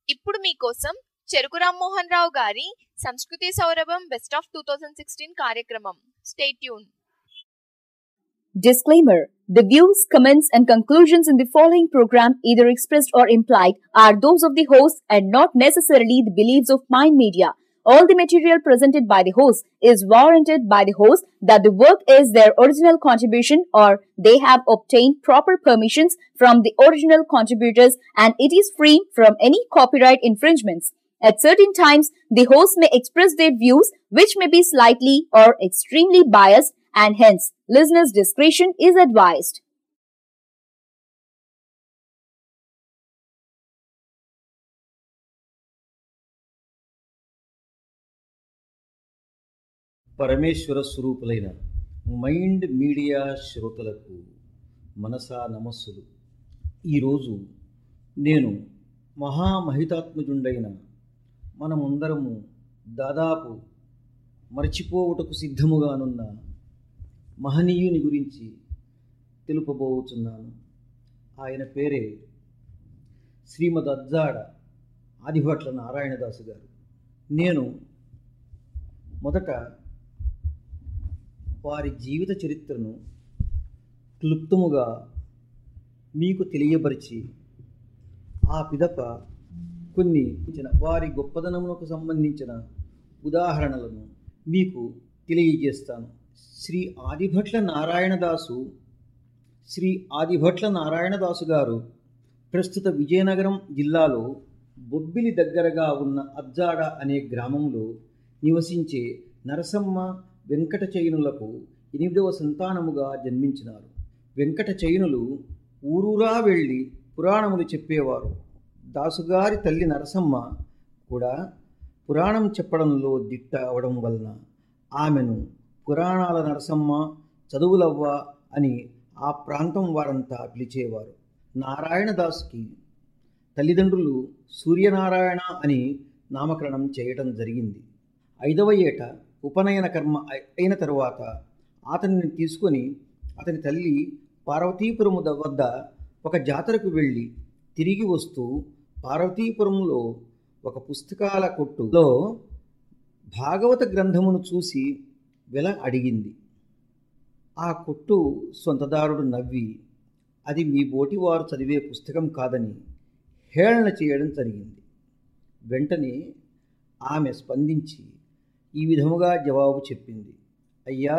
ఇప్పుడు మీకోసం చెరుకు రామ్మోహన్ రావు గారి సంస్కృతి సౌరభం best of two thousand sixteen కార్యక్రమం stay tuned Disclaimer The views, comments, and conclusions in the following program, either expressed or implied, are those of the host and not necessarily the beliefs of Mind Media. All the material presented by the host is warranted by the host that the work is their original contribution or they have obtained proper permissions from the original contributors and it is free from any copyright infringements. At certain times, the host may express their views which may be slightly or extremely biased and hence listeners' discretion is advised. పరమేశ్వర స్వరూపులైన mind media శ్రోతలకు మనసా నమస్సులు ఈరోజు నేను మహామహితాత్మజుండైన మనమందరము దాదాపు మరచిపోవుటకు సిద్ధముగానున్న మహనీయుని గురించి తెలుపబోతున్నాను ఆయన పేరే శ్రీమద్ అజ్జాడ ఆదిభట్ల నారాయణదాసు గారు నేను మొదట వారి జీవిత చరిత్రను క్లుప్తముగా మీకు తెలియపరిచి ఆ పిదప కొన్ని వారి గొప్పదనమునకు సంబంధించిన ఉదాహరణలను మీకు తెలియజేస్తాను శ్రీ ఆదిభట్ల నారాయణదాసు శ్రీ ఆదిభట్ల నారాయణదాసు గారు ప్రస్తుత విజయనగరం జిల్లాలో బొబ్బిలి దగ్గరగా ఉన్న అజ్జాడ అనే గ్రామంలో నివసించే నరసమ్మ వెంకట చైనులకు ఎనిమిదవ సంతానముగా జన్మించినారు వెంకట చైనులు ఊరూరా వెళ్ళి పురాణములు చెప్పేవారు దాసుగారి తల్లి నరసమ్మ కూడా పురాణం చెప్పడంలో దిట్ట అవడం వలన ఆమెను పురాణాల నరసమ్మ చదువులవ్వ అని ఆ ప్రాంతం వారంతా పిలిచేవారు నారాయణదాస్కి తల్లిదండ్రులు సూర్యనారాయణ అని నామకరణం చేయడం జరిగింది ఐదవ ఏట ఉపనయన కర్మ అయిన తరువాత అతనిని తీసుకొని అతని తల్లి పార్వతీపురము వద్ద ఒక జాతరకు వెళ్ళి తిరిగి వస్తూ పార్వతీపురంలో ఒక పుస్తకాల కొట్టులో భాగవత గ్రంథమును చూసి వెల అడిగింది ఆ కొట్టు సొంతదారుడు నవ్వి అది మీ బోటివారు చదివే పుస్తకం కాదని హేళన చేయడం జరిగింది వెంటనే ఆమె స్పందించి ఈ విధముగా జవాబు చెప్పింది అయ్యా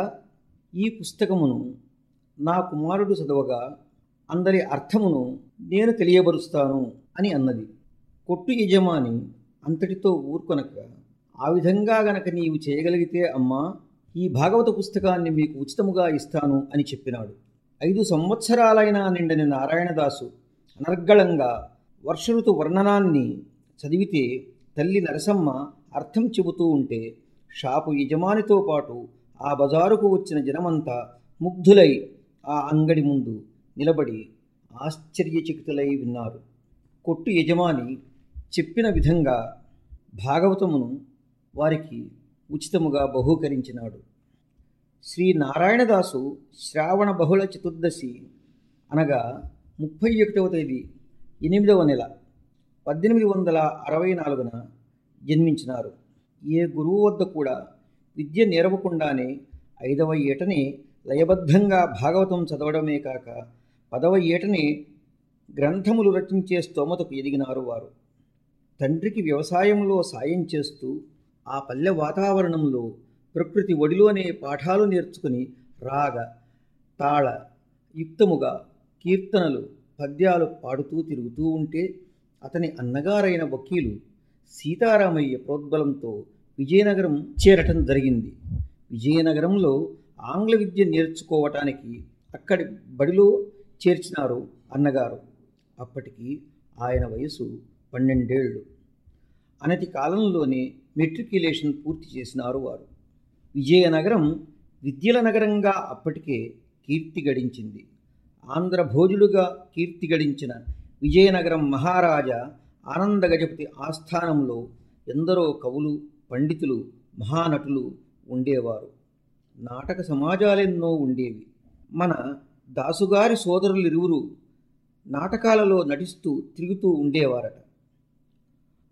ఈ పుస్తకమును నా కుమారుడు చదవగా అందరి అర్థమును నేను తెలియబరుస్తాను అని అన్నది కొట్టు యజమాని అంతటితో ఊరుకొనక ఆ విధంగా గనక నీవు చేయగలిగితే అమ్మా ఈ భాగవత పుస్తకాన్ని మీకు ఉచితముగా ఇస్తాను అని చెప్పినాడు ఐదు సంవత్సరాలైన నిండని నారాయణదాసు అనర్గళంగా వర్షఋతు వర్ణనాన్ని చదివితే తల్లి నరసమ్మ అర్థం చెబుతూ ఉంటే షాపు యజమానితో పాటు ఆ బజారుకు వచ్చిన జనమంతా ముగ్ధులై ఆ అంగడి ముందు నిలబడి ఆశ్చర్యచకితులై విన్నారు కొట్టు యజమాని చెప్పిన విధంగా భాగవతమును వారికి ఉచితముగా బహూకరించినాడు శ్రీ నారాయణదాసు శ్రావణ బహుళ చతుర్దశి అనగా ముప్పై ఒకటవ తేదీ ఎనిమిదవ నెల పద్దెనిమిది వందల అరవై నాలుగున జన్మించినారు ఏ గురువు వద్ద కూడా విద్య నేర్వకుండానే ఐదవ ఏటనే లయబద్ధంగా భాగవతం చదవడమే కాక పదవ ఏటనే గ్రంథములు రచించే స్తోమతకు ఎదిగినారు వారు తండ్రికి వ్యవసాయంలో సాయం చేస్తూ ఆ పల్లె వాతావరణంలో ప్రకృతి ఒడిలోనే పాఠాలు నేర్చుకుని రాగ తాళ యుక్తముగా కీర్తనలు పద్యాలు పాడుతూ తిరుగుతూ ఉంటే అతని అన్నగారైన వకీలు సీతారామయ్య ప్రోద్బలంతో విజయనగరం చేరటం జరిగింది విజయనగరంలో ఆంగ్ల విద్య నేర్చుకోవటానికి అక్కడి బడిలో చేర్చినారు అన్నగారు అప్పటికి ఆయన వయసు పన్నెండేళ్ళు అనతి కాలంలోనే మెట్రిక్యులేషన్ పూర్తి చేసినారు వారు విజయనగరం విద్యల నగరంగా అప్పటికే కీర్తి గడించింది ఆంధ్ర భోజులుగా కీర్తి గడించిన విజయనగరం మహారాజా ఆనందగజపతి ఆస్థానంలో ఎందరో కవులు పండితులు మహానటులు ఉండేవారు నాటక సమాజాలెన్నో ఉండేవి మన దాసుగారి సోదరులిరువురు నాటకాలలో నటిస్తూ తిరుగుతూ ఉండేవారట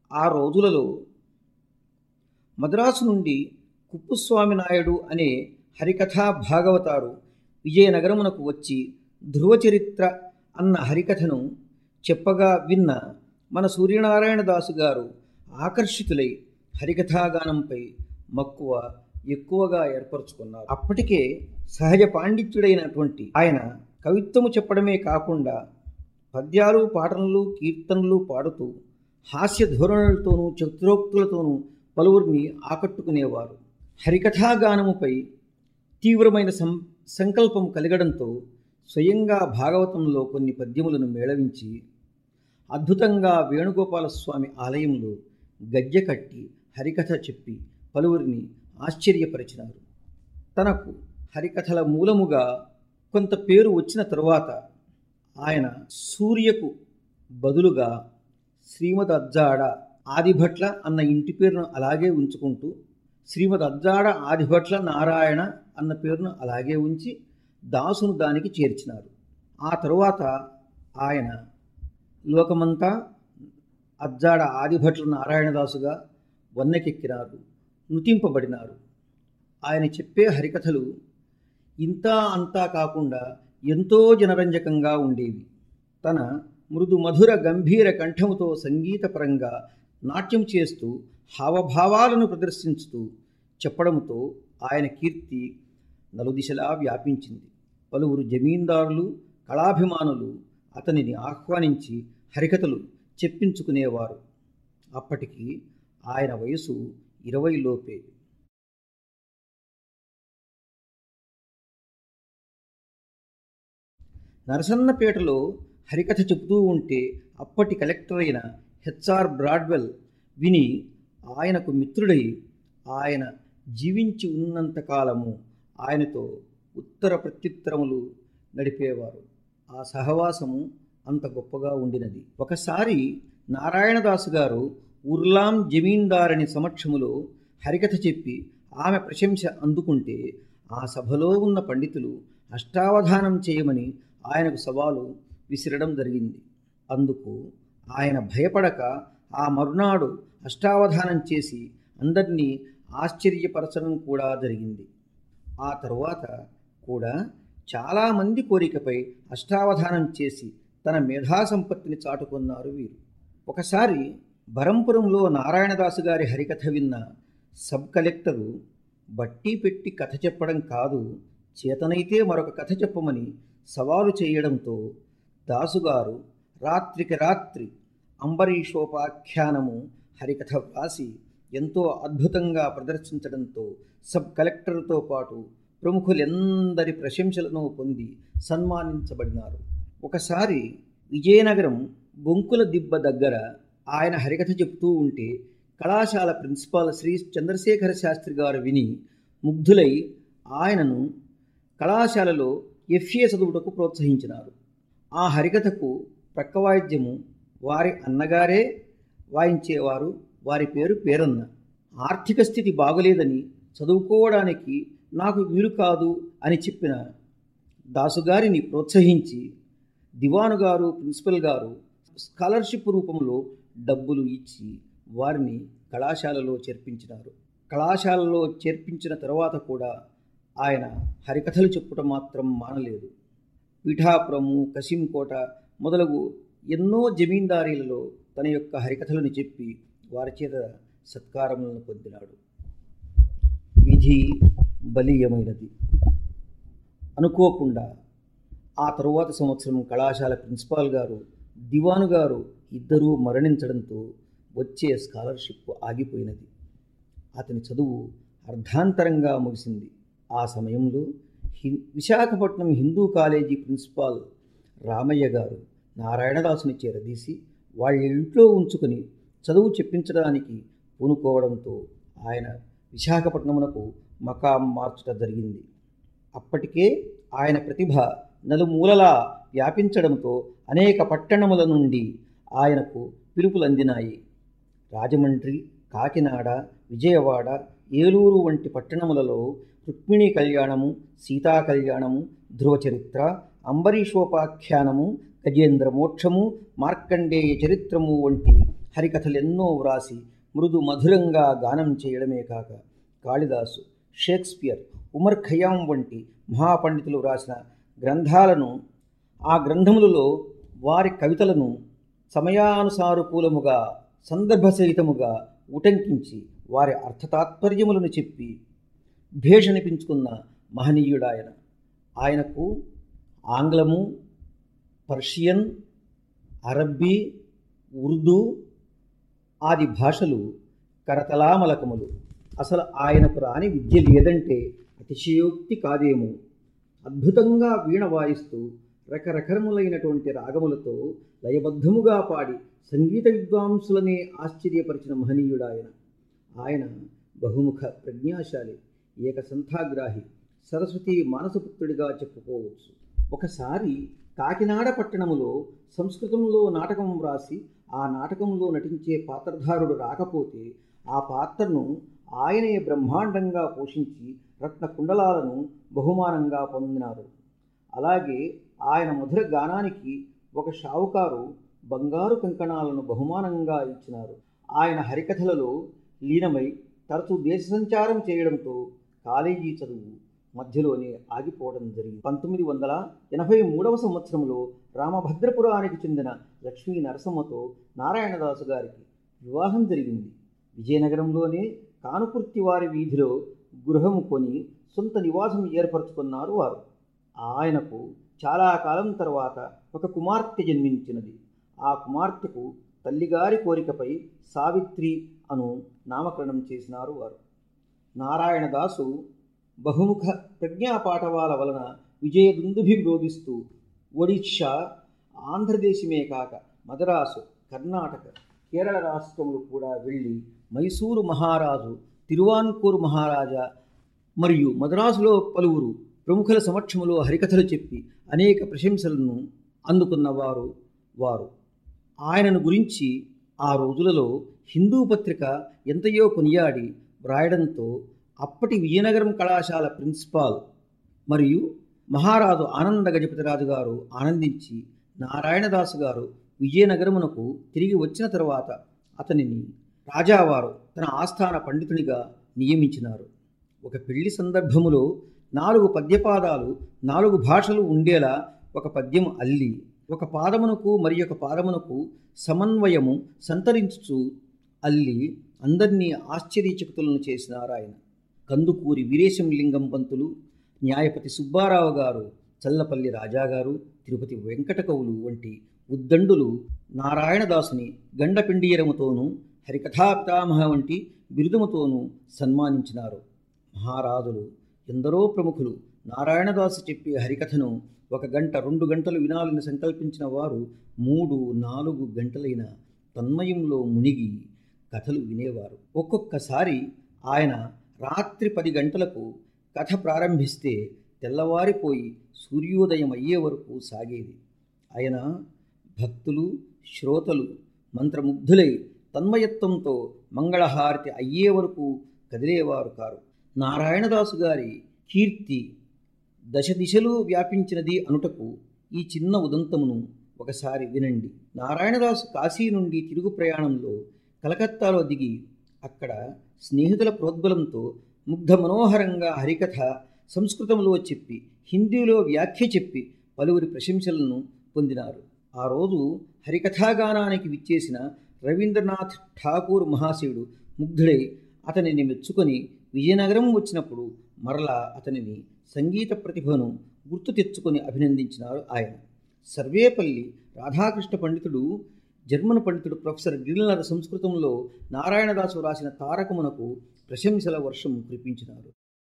ఆ రోజులలో మద్రాసు నుండి కుప్పుస్వామి నాయుడు అనే హరికథా భాగవతారు విజయనగరమునకు వచ్చి ధ్రువచరిత్ర అన్న హరికథను చెప్పగా విన్న మన సూర్యనారాయణ దాసు గారు ఆకర్షితులై హరికథాగానంపై మక్కువ ఎక్కువగా ఏర్పరచుకున్నారు అప్పటికే సహజ పాండిత్యుడైనటువంటి ఆయన కవిత్వము చెప్పడమే కాకుండా పద్యాలు పాటలు కీర్తనలు పాడుతూ హాస్య ధోరణులతోనూ చతురోక్తులతోనూ పలువురిని ఆకట్టుకునేవారు హరికథాగానముపై తీవ్రమైన సం సంకల్పం కలగడంతో స్వయంగా భాగవతంలో కొన్ని పద్యములను మేళవించి అద్భుతంగా వేణుగోపాలస్వామి ఆలయంలో గజ్జె కట్టి హరికథ చెప్పి పలువురిని ఆశ్చర్యపరిచినారు తనకు హరికథల మూలముగా కొంత పేరు వచ్చిన తరువాత ఆయన సూర్యకు బదులుగా శ్రీమద్ అజ్జాడ ఆదిభట్ల అన్న ఇంటి పేరును అలాగే ఉంచుకుంటూ శ్రీమద్ అజ్జాడ ఆదిభట్ల నారాయణ అన్న పేరును అలాగే ఉంచి దాసును దానికి చేర్చినారు ఆ తరువాత ఆయన లోకమంతా అజ్జాడ ఆదిభట్ల నారాయణదాసుగా వన్నెకెక్కినారు నృతింపబడినారు ఆయన చెప్పే హరికథలు ఇంత అంతా కాకుండా ఎంతో జనరంజకంగా ఉండేవి తన మృదు మధుర గంభీర కంఠముతో సంగీతపరంగా నాట్యం చేస్తూ హావభావాలను ప్రదర్శించుతూ చెప్పడంతో ఆయన కీర్తి నలుదిశలా వ్యాపించింది పలువురు జమీందారులు కళాభిమానులు అతనిని ఆహ్వానించి హరికథలు చెప్పించుకునేవారు అప్పటికి ఆయన వయసు ఇరవై లోపే నరసన్నపేటలో హరికథ చెబుతూ ఉంటే అప్పటి కలెక్టర్ అయిన హెచ్ఆర్ బ్రాడ్వెల్ విని ఆయనకు మిత్రుడై ఆయన జీవించి ఉన్నంత కాలము ఆయనతో ఉత్తర ప్రత్యుత్తరములు నడిపేవారు ఆ సహవాసము అంత గొప్పగా ఉండినది ఒకసారి నారాయణదాసు గారు ఉర్లాం జమీందారుని సమక్షములో హరికథ చెప్పి ఆమె ప్రశంస అందుకుంటే ఆ సభలో ఉన్న పండితులు అష్టావధానం చేయమని ఆయనకు సవాలు విసిరడం జరిగింది అందుకు ఆయన భయపడక ఆ మరునాడు అష్టావధానం చేసి అందరినీ ఆశ్చర్యపరచడం కూడా జరిగింది ఆ తరువాత కూడా చాలామంది కోరికపై అష్టావధానం చేసి తన మేధా సంపత్తిని చాటుకున్నారు వీరు ఒకసారి బరంపురంలో నారాయణదాసు గారి హరికథ విన్న సబ్ కలెక్టరు బట్టి పెట్టి కథ చెప్పడం కాదు చేతనైతే మరొక కథ చెప్పమని సవాలు చేయడంతో దాసుగారు రాత్రికి రాత్రి అంబరీషోపాఖ్యానము హరికథ వ్రాసి ఎంతో అద్భుతంగా ప్రదర్శించడంతో సబ్ కలెక్టర్తో పాటు ప్రముఖులెందరి ప్రశంసలను పొంది సన్మానించబడినారు ఒకసారి విజయనగరం బొంకుల దిబ్బ దగ్గర ఆయన హరికథ చెబుతూ ఉంటే కళాశాల ప్రిన్సిపాల్ శ్రీ చంద్రశేఖర శాస్త్రి గారు విని ముగ్ధులై ఆయనను కళాశాలలో ఎఫ్ఏ చదువుటకు ప్రోత్సహించినారు ఆ హరికథకు ప్రక్క వాయిద్యము వారి అన్నగారే వాయించేవారు వారి పేరు పేరన్న ఆర్థిక స్థితి బాగలేదని చదువుకోవడానికి నాకు వీలు కాదు అని చెప్పిన దాసుగారిని ప్రోత్సహించి దివాను గారు ప్రిన్సిపల్ గారు స్కాలర్షిప్ రూపంలో డబ్బులు ఇచ్చి వారిని కళాశాలలో చేర్పించినారు కళాశాలలో చేర్పించిన తర్వాత కూడా ఆయన హరికథలు చెప్పుట మాత్రం మానలేదు పిఠాపురము కసింకోట మొదలగు ఎన్నో జమీందారీలలో తన యొక్క హరికథలను చెప్పి వారి చేత సత్కారములను పొందినాడు విధి బలీయమైనది అనుకోకుండా ఆ తరువాత సంవత్సరం కళాశాల ప్రిన్సిపాల్ గారు దివాను గారు ఇద్దరూ మరణించడంతో వచ్చే స్కాలర్షిప్ ఆగిపోయినది అతని చదువు అర్ధాంతరంగా ముగిసింది ఆ సమయంలో హి విశాఖపట్నం హిందూ కాలేజీ ప్రిన్సిపాల్ రామయ్య గారు నారాయణదాసుని చేరదీసి వాళ్ళ ఇంట్లో ఉంచుకుని చదువు చెప్పించడానికి పూనుకోవడంతో ఆయన విశాఖపట్నమునకు మకాం మార్చుట జరిగింది అప్పటికే ఆయన ప్రతిభ నలుమూలలా వ్యాపించడంతో అనేక పట్టణముల నుండి ఆయనకు పిలుపులు అందినాయి రాజమండ్రి కాకినాడ విజయవాడ ఏలూరు వంటి పట్టణములలో రుక్మిణీ కళ్యాణము సీతా కళ్యాణము ధ్రువచరిత్ర అంబరీషోపాఖ్యానము గజేంద్ర మోక్షము మార్కండేయ చరిత్రము వంటి హరికథలెన్నో వ్రాసి మృదు మధురంగా గానం చేయడమే కాక కాళిదాసు షేక్స్పియర్ ఉమర్ ఖయాం వంటి మహాపండితులు వ్రాసిన గ్రంథాలను ఆ గ్రంథములలో వారి కవితలను సమయానుసారకూలముగా సందర్భసహితముగా ఉటంకించి వారి అర్థతాత్పర్యములను చెప్పి భేషణిపించుకున్న మహనీయుడాయన ఆయనకు ఆంగ్లము పర్షియన్ అరబ్బీ ఉర్దూ ఆది భాషలు కరతలామలకములు అసలు ఆయనకు రాని విద్య లేదంటే అతిశయోక్తి కాదేమో అద్భుతంగా వీణ వాయిస్తూ రకరకములైనటువంటి రాగములతో లయబద్ధముగా పాడి సంగీత విద్వాంసులనే ఆశ్చర్యపరిచిన మహనీయుడాయన ఆయన బహుముఖ ప్రజ్ఞాశాలి ఏకసంథాగ్రాహి సరస్వతి మానసపుత్రుడిగా చెప్పుకోవచ్చు ఒకసారి కాకినాడ పట్టణములో సంస్కృతంలో నాటకం వ్రాసి ఆ నాటకంలో నటించే పాత్రధారుడు రాకపోతే ఆ పాత్రను ఆయనే బ్రహ్మాండంగా పోషించి రత్న కుండలాలను బహుమానంగా పొందినారు అలాగే ఆయన మధుర గానానికి ఒక షావుకారు బంగారు కంకణాలను బహుమానంగా ఇచ్చినారు ఆయన హరికథలలో లీనమై తరచూ దేశ సంచారం చేయడంతో కాలేజీ చదువు మధ్యలోనే ఆగిపోవడం జరిగింది పంతొమ్మిది వందల ఎనభై మూడవ సంవత్సరంలో రామభద్రపురానికి చెందిన లక్ష్మీ నరసమ్మతో నారాయణదాసు గారికి వివాహం జరిగింది విజయనగరంలోనే కానుకుర్తి వారి వీధిలో గృహము కొని సొంత నివాసం ఏర్పరచుకున్నారు వారు ఆయనకు చాలా కాలం తర్వాత ఒక కుమార్తె జన్మించినది ఆ కుమార్తెకు తల్లిగారి కోరికపై సావిత్రి అను నామకరణం చేసినారు వారు నారాయణదాసు బహుముఖ ప్రజ్ఞాపాఠవాల వలన విజయదుందుభిమ్రోగిస్తూ ఒడిషా ఆంధ్రదేశమే కాక మద్రాసు కర్ణాటక కేరళ రాష్ట్రములు కూడా వెళ్ళి మైసూరు మహారాజు తిరువాన్కూరు మహారాజా మరియు మద్రాసులో పలువురు ప్రముఖుల సమక్షంలో హరికథలు చెప్పి అనేక ప్రశంసలను అందుకున్నవారు వారు ఆయనను గురించి ఆ రోజులలో హిందూ పత్రిక ఎంతయో కొనియాడి వ్రాయడంతో అప్పటి విజయనగరం కళాశాల ప్రిన్సిపాల్ మరియు మహారాజు ఆనంద గజపతిరాజు గారు ఆనందించి నారాయణదాసు గారు విజయనగరమునకు తిరిగి వచ్చిన తరువాత అతనిని రాజావారు తన ఆస్థాన పండితునిగా నియమించినారు ఒక పెళ్లి సందర్భములో నాలుగు పద్యపాదాలు నాలుగు భాషలు ఉండేలా ఒక పద్యం అల్లి ఒక పాదమునకు మరి ఒక పాదమునకు సమన్వయము సంతరించుచు అల్లి అందరినీ ఆశ్చర్యచకుతులను చేసినారు ఆయన కందుకూరి వీరేశం లింగం పంతులు న్యాయపతి సుబ్బారావు గారు చల్లపల్లి రాజాగారు తిరుపతి వెంకటకవులు వంటి ఉద్దండులు నారాయణదాసుని గండపిండియరముతోనూ హరికథా పితామహ వంటి బిరుదుముతోనూ సన్మానించినారు మహారాజులు ఎందరో ప్రముఖులు నారాయణదాసు చెప్పే హరికథను ఒక గంట రెండు గంటలు వినాలని సంకల్పించిన వారు మూడు నాలుగు గంటలైన తన్మయంలో మునిగి కథలు వినేవారు ఒక్కొక్కసారి ఆయన రాత్రి పది గంటలకు కథ ప్రారంభిస్తే తెల్లవారిపోయి సూర్యోదయం అయ్యే వరకు సాగేది ఆయన భక్తులు శ్రోతలు మంత్రముగ్ధులై తన్మయత్వంతో మంగళహారతి అయ్యే వరకు కదిలేవారు కారు నారాయణదాసు గారి కీర్తి దశ దిశలు వ్యాపించినది అనుటకు ఈ చిన్న ఉదంతమును ఒకసారి వినండి నారాయణదాసు కాశీ నుండి తిరుగు ప్రయాణంలో కలకత్తాలో దిగి అక్కడ స్నేహితుల ప్రోద్బలంతో ముగ్ధ మనోహరంగా హరికథ సంస్కృతంలో చెప్పి హిందీలో వ్యాఖ్య చెప్పి పలువురి ప్రశంసలను పొందినారు ఆ రోజు హరికథాగానానికి విచ్చేసిన రవీంద్రనాథ్ ఠాకూర్ మహాశయుడు ముగ్ధుడై అతనిని మెచ్చుకొని విజయనగరం వచ్చినప్పుడు మరలా అతనిని సంగీత ప్రతిభను గుర్తు తెచ్చుకొని అభినందించినారు ఆయన సర్వేపల్లి రాధాకృష్ణ పండితుడు జర్మన్ పండితుడు ప్రొఫెసర్ గిరిలనాథ సంస్కృతంలో నారాయణదాసు రాసిన తారకమునకు ప్రశంసల వర్షం కురిపించినారు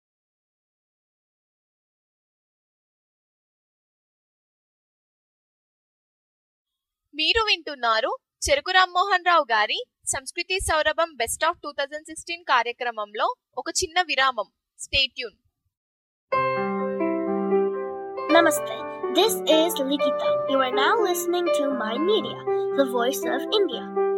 మీరు వింటున్నారు చెరుకు రామ్మోహన్ రావు గారి సంస్కృతి సౌరభం best of two thousand sixteen కార్యక్రమంలో ఒక చిన్న విరామం stay tuned Namaste. This is Likita. You are now listening to My Media, the voice of India.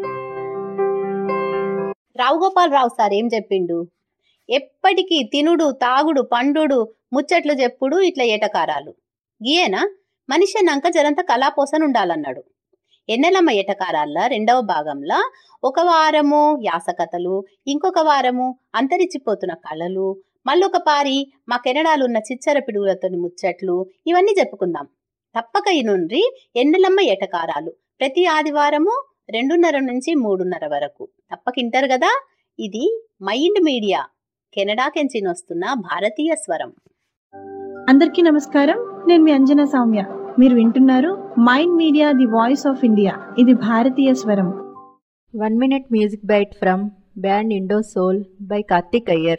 Rao Gopal Rao sir ఏం చెప్పిండు ఎప్పటికీ తినుడు తాగుడు పండుడు ముచ్చట్లు చెప్పుడు ఇట్లా ఏటకారాలు గీయేనా మనిషి అన్నాక జరంత కళాపోసన ఉండాలన్నాడు ఎన్నెలమ్మ ఎటకారాల రెండవ భాగంలో ఒక వారము యాస కథలు ఇంకొక వారము అంతరించిపోతున్న కళలు మళ్ళొక పారి మా కెనడాలో ఉన్న చిచ్చర పిడుగులతోని ముచ్చట్లు ఇవన్నీ చెప్పుకుందాం తప్పక ఈ నుండి ఎన్నెలమ్మ ఎటకారాలు ప్రతి ఆదివారము రెండున్నర నుంచి మూడున్నర వరకు తప్పకింటారు కదా ఇది మైండ్ మీడియా కెనడా కెంచి వస్తున్న భారతీయ స్వరం అందరికీ నమస్కారం నేను మీ అంజనా సౌమ్య మీరు వింటున్నారు mind media the voice of India ఇది భారతీయ స్వరం one minute music bite from band Indo Soul by Karthik Iyer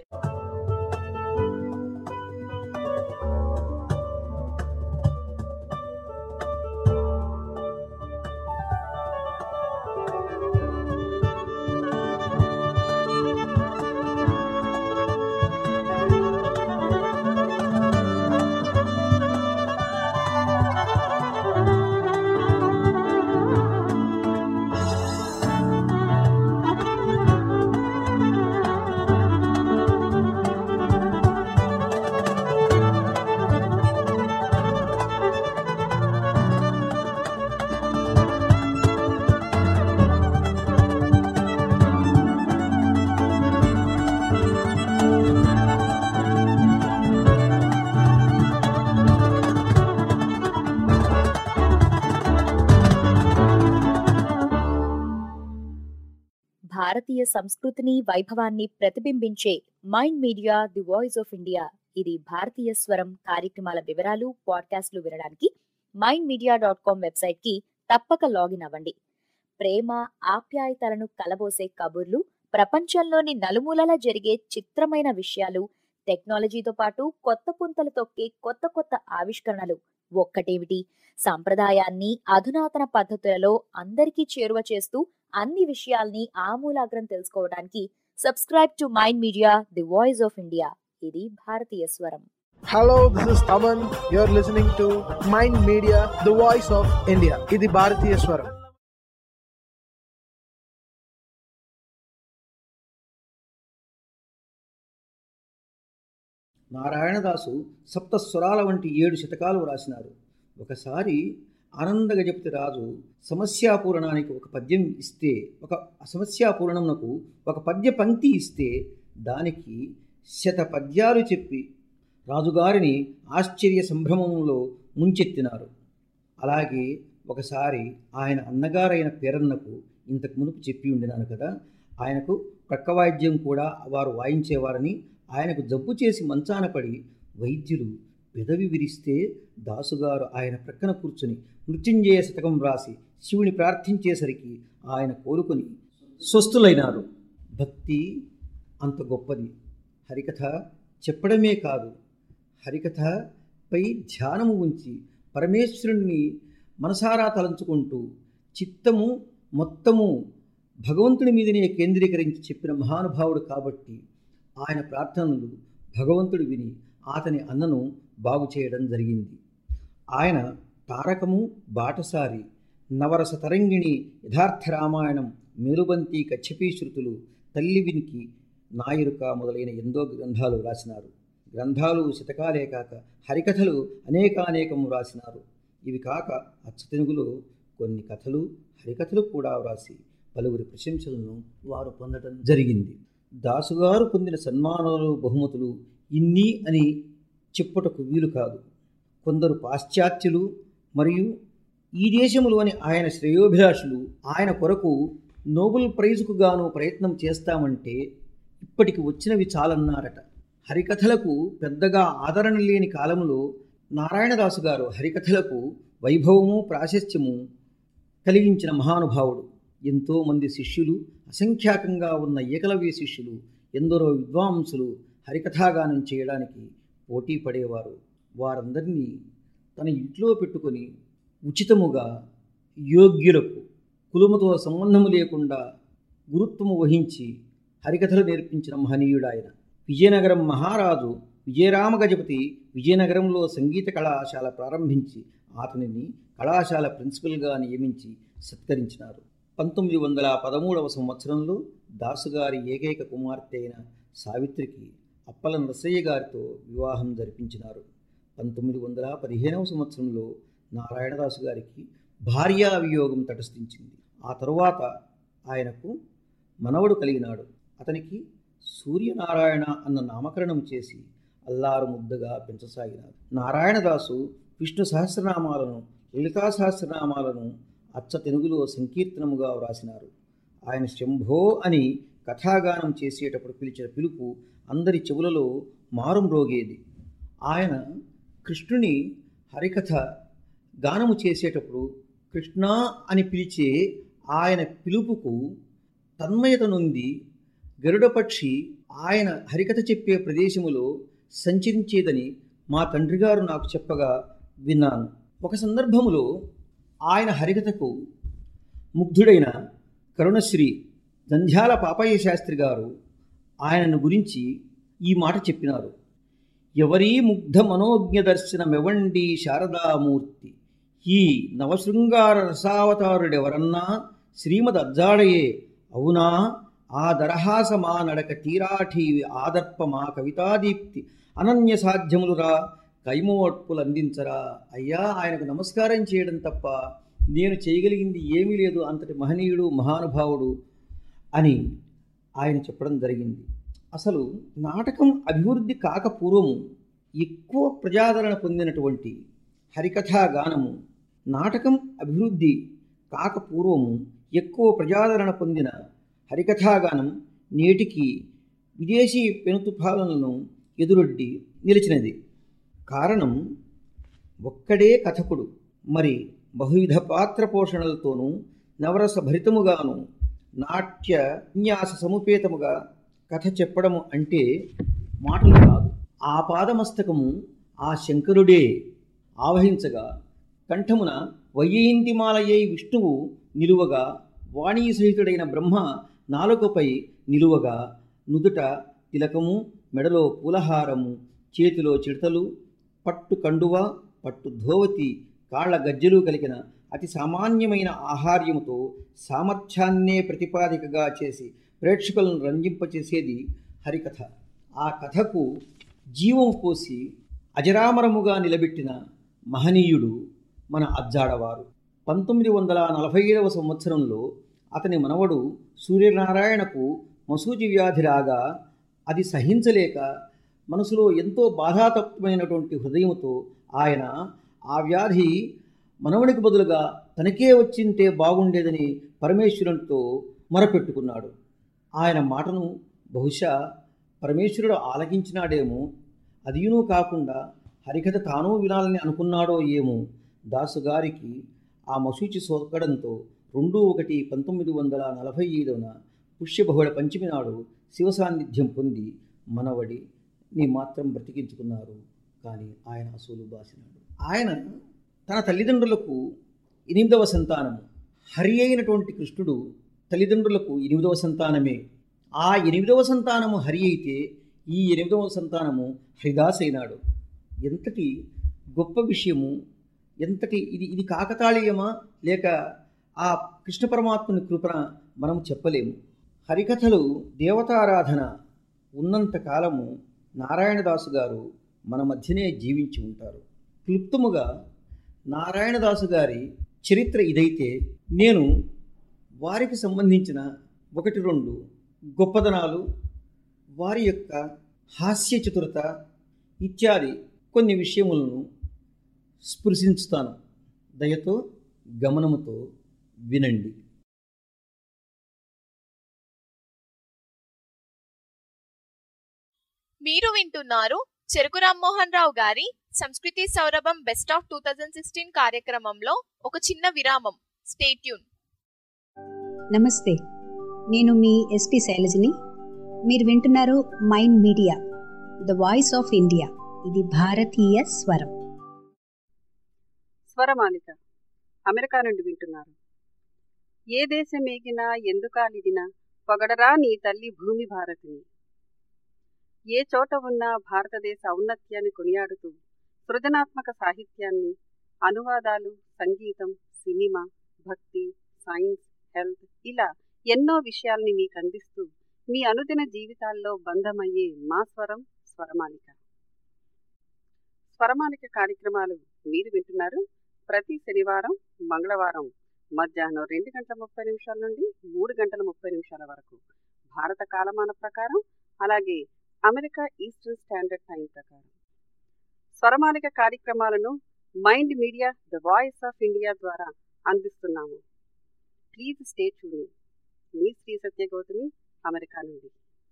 భారతీయ సంస్కృతిని వైభవాన్ని ప్రతిబింబించే mind media the voice of India ఇది భారతీయ స్వరం కార్యక్రమాల వివరాలు పాడ్కాస్ట్లు వినడానికి mind media dot com website కి తప్పక లాగిన్ అవ్వండి ప్రేమ ఆప్యాయతలను కలబోసే కబుర్లు ప్రపంచంలోని నలుమూలలా జరిగే చిత్రమైన విషయాలు టెక్నాలజీతో పాటు కొత్త పుంతలు తొక్కే కొత్త కొత్త ఆవిష్కరణలు ఒక్కటేమిటి సాంప్రదాయాన్ని అధునాతన పద్ధతులలో అందరికీ చేరువ చేస్తూ అన్ని విషయాల్ని ఆమూలాగ్రం తెలుసుకోవడానికి subscribe to mind media the voice of India ఇది భారతీయ స్వరం Hello, this is Taman. You're listening to Mind Media, the voice of India. ఇది భారతీయ స్వరం నారాయణదాసు సప్తస్వరాల వంటి ఏడు శతకాలు వ్రాసినారు ఒకసారి ఆనందగజపతి రాజు సమస్యాపూరణానికి ఒక పద్యం ఇస్తే ఒక సమస్యాపూరణమునకు ఒక పద్య పంక్తి ఇస్తే దానికి శత పద్యాలు చెప్పి రాజుగారిని ఆశ్చర్య సంభ్రమంలో ముంచెత్తినారు అలాగే ఒకసారి ఆయన అన్నగారైన పేరన్నకు ఇంతకు మునుపు చెప్పి ఉండినాను కదా ఆయనకు ప్రక్కవాద్యం కూడా వారు వాయించేవారని ఆయనకు జబ్బు చేసి మంచాన పడి వైద్యులు పెదవి విరిస్తే దాసుగారు ఆయన ప్రక్కన కూర్చుని మృత్యుంజయ శతకం వ్రాసి శివుని ప్రార్థించేసరికి ఆయన కోలుకొని స్వస్థులైనారు భక్తి అంత గొప్పది హరికథ చెప్పడమే కాదు హరికథపై ధ్యానము ఉంచి పరమేశ్వరుణ్ణి మనసారా తలంచుకుంటూ చిత్తము మొత్తము భగవంతుని మీదనే కేంద్రీకరించి చెప్పిన మహానుభావుడు కాబట్టి ఆయన ప్రార్థనలు భగవంతుడు విని అతని అన్నను బాగు చేయడం జరిగింది ఆయన తారకము బాటసారి నవరస తరంగిణి యథార్థ రామాయణం మేలుబంతి కచ్చపీ శృతులు తల్లి వినికి నాయురుక మొదలైన ఎన్నో గ్రంథాలు రాసినారు గ్రంథాలు శతకాలే కాక హరికథలు అనేకానేకము వ్రాసినారు ఇవి కాక అచ్చతెనుగులో కొన్ని కథలు హరికథలు కూడా వ్రాసి పలువురి ప్రశంసలను వారు పొందడం జరిగింది దాసుగారు పొందిన సన్మానాలు బహుమతులు ఇన్ని అని చెప్పుటకు వీలు కాదు కొందరు పాశ్చాత్యులు మరియు ఈ దేశములోని ఆయన శ్రేయోభిలాషులు ఆయన కొరకు నోబెల్ ప్రైజుకు గాను ప్రయత్నం చేస్తామంటే ఇప్పటికి వచ్చినవి చాలన్నారట హరికథలకు పెద్దగా ఆదరణ లేని కాలంలో నారాయణదాసు గారు హరికథలకు వైభవము ప్రాశస్త్యము కలిగించిన మహానుభావుడు ఎంతోమంది శిష్యులు అసంఖ్యాకంగా ఉన్న ఏకలవ్య శిష్యులు ఎందరో విద్వాంసులు హరికథాగానం చేయడానికి పోటీ పడేవారు వారందరినీ తన ఇంట్లో పెట్టుకొని ఉచితముగా యోగ్యులకు కులముతో సంబంధము లేకుండా గురుత్వము వహించి హరికథలు నేర్పించిన మహనీయుడు ఆయన విజయనగరం మహారాజు విజయరామ గజపతి విజయనగరంలో సంగీత కళాశాల ప్రారంభించి అతనిని కళాశాల ప్రిన్సిపల్గా నియమించి సత్కరించినారు పంతొమ్మిది వందల పదమూడవ సంవత్సరంలో దాసుగారి ఏకైక కుమార్తె అయిన సావిత్రికి అప్పల నరసయ్య గారితో వివాహం జరిపించినారు పంతొమ్మిది వందల పదిహేనవ సంవత్సరంలో నారాయణదాసు గారికి భార్యా వియోగం తటస్థించింది ఆ తరువాత ఆయనకు మనవడు కలిగినాడు అతనికి సూర్యనారాయణ అన్న నామకరణం చేసి అల్లారు ముద్దగా పెంచసాగినారు నారాయణదాసు విష్ణు సహస్రనామాలను లలితా సహస్రనామాలను అచ్చ తెలుగులో సంకీర్తనముగా వ్రాసినారు ఆయన శంభో అని కథాగానం చేసేటప్పుడు పిలిచిన పిలుపు అందరి చెవులలో మారుమ్రోగేది ఆయన కృష్ణుని హరికథ గానము చేసేటప్పుడు కృష్ణ అని పిలిచే ఆయన పిలుపుకు తన్మయత నుండి గరుడపక్షి ఆయన హరికథ చెప్పే ప్రదేశములో సంచరించేదని మా తండ్రి గారు నాకు చెప్పగా విన్నాను ఒక సందర్భములో ఆయన హరికథకు ముగ్ధుడైన కరుణశ్రీ జంధ్యాల పాపయ్య శాస్త్రి గారు ఆయనను గురించి ఈ మాట చెప్పినారు ఎవరీ ముగ్ధ మనోజ్ఞ దర్శనమెవండి శారదామూర్తి ఈ నవశృంగార రసావతారుడెవరన్నా శ్రీమద్ అజ్జాడయే అవునా ఆ దరహాసమా నడక తీరాఠీ ఆదర్పమా కవితాదీప్తి అనన్య సాధ్యములురా కైమోట్పులు అందించరా అయ్యా ఆయనకు నమస్కారం చేయడం తప్ప నేను చేయగలిగింది ఏమీ లేదు అంతటి మహనీయుడు మహానుభావుడు అని ఆయన చెప్పడం జరిగింది అసలు నాటకం అభివృద్ధి కాక పూర్వము ఎక్కువ ప్రజాదరణ పొందినటువంటి హరికథా గానము నాటకం అభివృద్ధి కాక పూర్వము ఎక్కువ ప్రజాదరణ పొందిన హరికథాగానం నేటికి విదేశీ పెనుతుఫాలను ఎదురొడ్డి నిలిచినది కారణం ఒక్కడే కథకుడు మరి బహువిధ పాత్ర పోషణలతోనూ నవరస భరితముగాను నాట్య విన్యాస సముపేతముగా కథ చెప్పడము అంటే మాటలు కాదు ఆ పాదమస్తకము ఆ శంకరుడే ఆవహించగా కంఠమున వయ్యయింతిమాలయ్యై విష్ణువు నిలువగా వాణీ సహితుడైన బ్రహ్మ నాలుకపై నిలువగా నుదుట తిలకము మెడలో పూలహారము చేతిలో చిడతలు పట్టు కండువ పట్టు ధోవతి కాళ్ళ గజ్జెలు కలిగిన అతి సామాన్యమైన ఆహార్యముతో సామర్థ్యాన్నే ప్రతిపాదికగా చేసి ప్రేక్షకులను రంజింపచేసేది హరికథ ఆ కథకు జీవం పోసి అజరామరముగా నిలబెట్టిన మహనీయుడు మన అజ్జాడవారు పంతొమ్మిది వందల నలభై ఐదవ సంవత్సరంలో అతని మనవడు సూర్యనారాయణకు మసూచి వ్యాధి రాగా అది సహించలేక మనసులో ఎంతో బాధాతత్వమైనటువంటి హృదయంతో ఆయన ఆ వ్యాధి మనవడికి బదులుగా తనకే వచ్చింటే బాగుండేదని పరమేశ్వరునితో మొరపెట్టుకున్నాడు ఆయన మాటను బహుశా పరమేశ్వరుడు ఆలకించినాడేమో అదియునూ కాకుండా హరికథ తానూ వినాలని అనుకున్నాడో ఏమో దాసుగారికి ఆ మసూచి సోకడంతో రెండు ఒకటి పంతొమ్మిది వందల నలభై ఐదున పుష్యబహుళ పంచమి నాడు శివ సాన్నిధ్యం పొంది మనవడి నీ మాత్రం బ్రతికించుకున్నారు కానీ ఆయన అసూలు బాసినాడు ఆయన తన తల్లిదండ్రులకు ఎనిమిదవ సంతానము హరి అయినటువంటి కృష్ణుడు తల్లిదండ్రులకు ఎనిమిదవ సంతానమే ఆ ఎనిమిదవ సంతానము హరి అయితే ఈ ఎనిమిదవ సంతానము హరిదాస్ అయినాడు ఎంతటి గొప్ప విషయము ఎంతటి ఇది ఇది కాకతాళీయమా లేక ఆ కృష్ణ పరమాత్మని కృపణ మనం చెప్పలేము హరికథలు దేవతారాధన ఉన్నంత కాలము నారాయణదాసు గారు మన మధ్యనే జీవించి ఉంటారు క్లుప్తముగా నారాయణదాసు గారి చరిత్ర ఇదైతే నేను వారికి సంబంధించిన ఒకటి రెండు గొప్పదనాలు వారి యొక్క హాస్య చతురత ఇత్యాది కొన్ని విషయములను స్పృశించుతాను దయతో గమనముతో వినండి మీరు వింటున్నారు చెరుకు రామ్మోహన్ రావు గారి సంస్కృతి సౌరభం best of two thousand sixteen కార్యక్రమంలో ఒక చిన్న విరామం స్టేట్యూన్ నమస్తే నేను మీ ఎస్పి శైలజని మీరు వింటున్నారు mind Media the voice of India ఇది భారతీయ స్వరం స్వరమాలిక అమెరికా నుండి వింటున్నారు ఏ దేశమేగినా ఎందుకాలిదినా పొగడరా నీ తల్లి భూమి భారతిని ఏ చోట ఉన్నా భారతదేశ ఔన్నత్యాన్ని కొనియాడుతూ సృజనాత్మక సాహిత్యాన్ని అనువాదాలు సంగీతం సినిమా భక్తి సైన్స్ హెల్త్ ఇలా ఎన్నో విషయాల్ని మీకు అందిస్తూ మీ అనుదిన జీవితాల్లో బంధమయ్యే మా స్వరం స్వరమాలిక స్వరమాలిక కార్యక్రమాలు మీరు వింటున్నారు ప్రతి శనివారం మంగళవారం మధ్యాహ్నం రెండు గంటల ముప్పై నిమిషాల నుండి మూడు గంటల ముప్పై నిమిషాల వరకు భారత కాలమాన ప్రకారం అలాగే అమెరికా ఈస్టర్న్ స్టాండర్డ్ టైం ప్రకారం స్వరమాలిక కార్యక్రమాలను Mind Media the voice of India ద్వారా అందిస్తున్నాము ప్లీజ్ స్టే ట్యూన్ మీ శ్రీ సత్యగౌతమి అమెరికా నుండి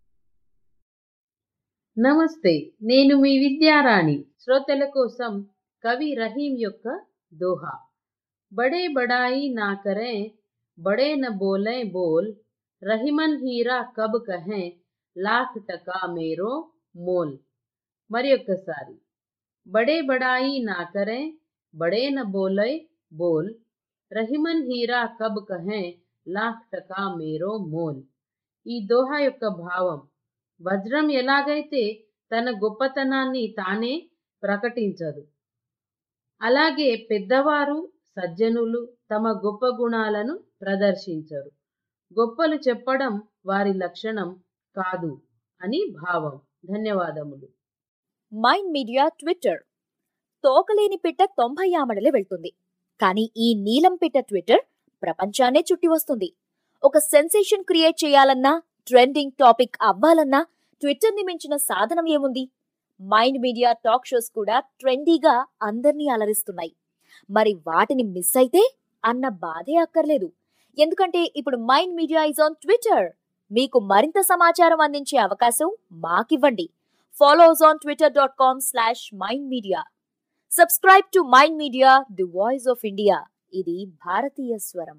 నమస్తే నేను మీ విద్యారాణి శ్రోతల కోసం కవి రహీం యొక్క దోహా బడే బడాయి నా కరే బడే న బోలే బోల్ రహిమన్ హీరా కబ్ కహే లాఖ్ టకా మేరో మోల్ మరి ఒక్కసారి బడే బడాయి నా కరే బడే న బోలే బోల్ రహిమన్ హీరా కబ్ కహే లాఖ్ టకా మేరో మోల్ ఈ దోహా యొక్క భావం వజ్రం ఎలాగైతే తన గొప్పతనాన్ని తానే ప్రకటించదు అలాగే పెద్దవారు సజ్జనులు తమ గొప్ప గుణాలను ప్రదర్శించరు గొప్పలు చెప్పడం వారి లక్షణం కాదు అని భావం ధన్యవాదములు మైండ్ మీడియా ట్విట్టర్ తోకలేని పిట్ట తొంభై ఆమడలే వెళ్తుంది కానీ ఈ నీలం పిట్ట ట్విట్టర్ ప్రపంచాన్నే చుట్టి వస్తుంది ఒక సెన్సేషన్ క్రియేట్ చేయాలన్నా ట్రెండింగ్ టాపిక్ అవ్వాలన్నా ట్విట్టర్ ని మించిన సాధనం ఏముంది మైండ్ మీడియా టాక్ షోస్ కూడా ట్రెండీగా అందర్నీ అలరిస్తున్నాయి మరి వాటిని మిస్ అయితే అన్న బాధే అక్కర్లేదు ఎందుకంటే ఇప్పుడు Mind Media is on Twitter మీకు మరింత సమాచారం అందించే అవకాశం మాకివ్వండి follow us on Twitter dot com slash Mind Media subscribe to mind media the voice of India ఇది భారతీయ స్వరం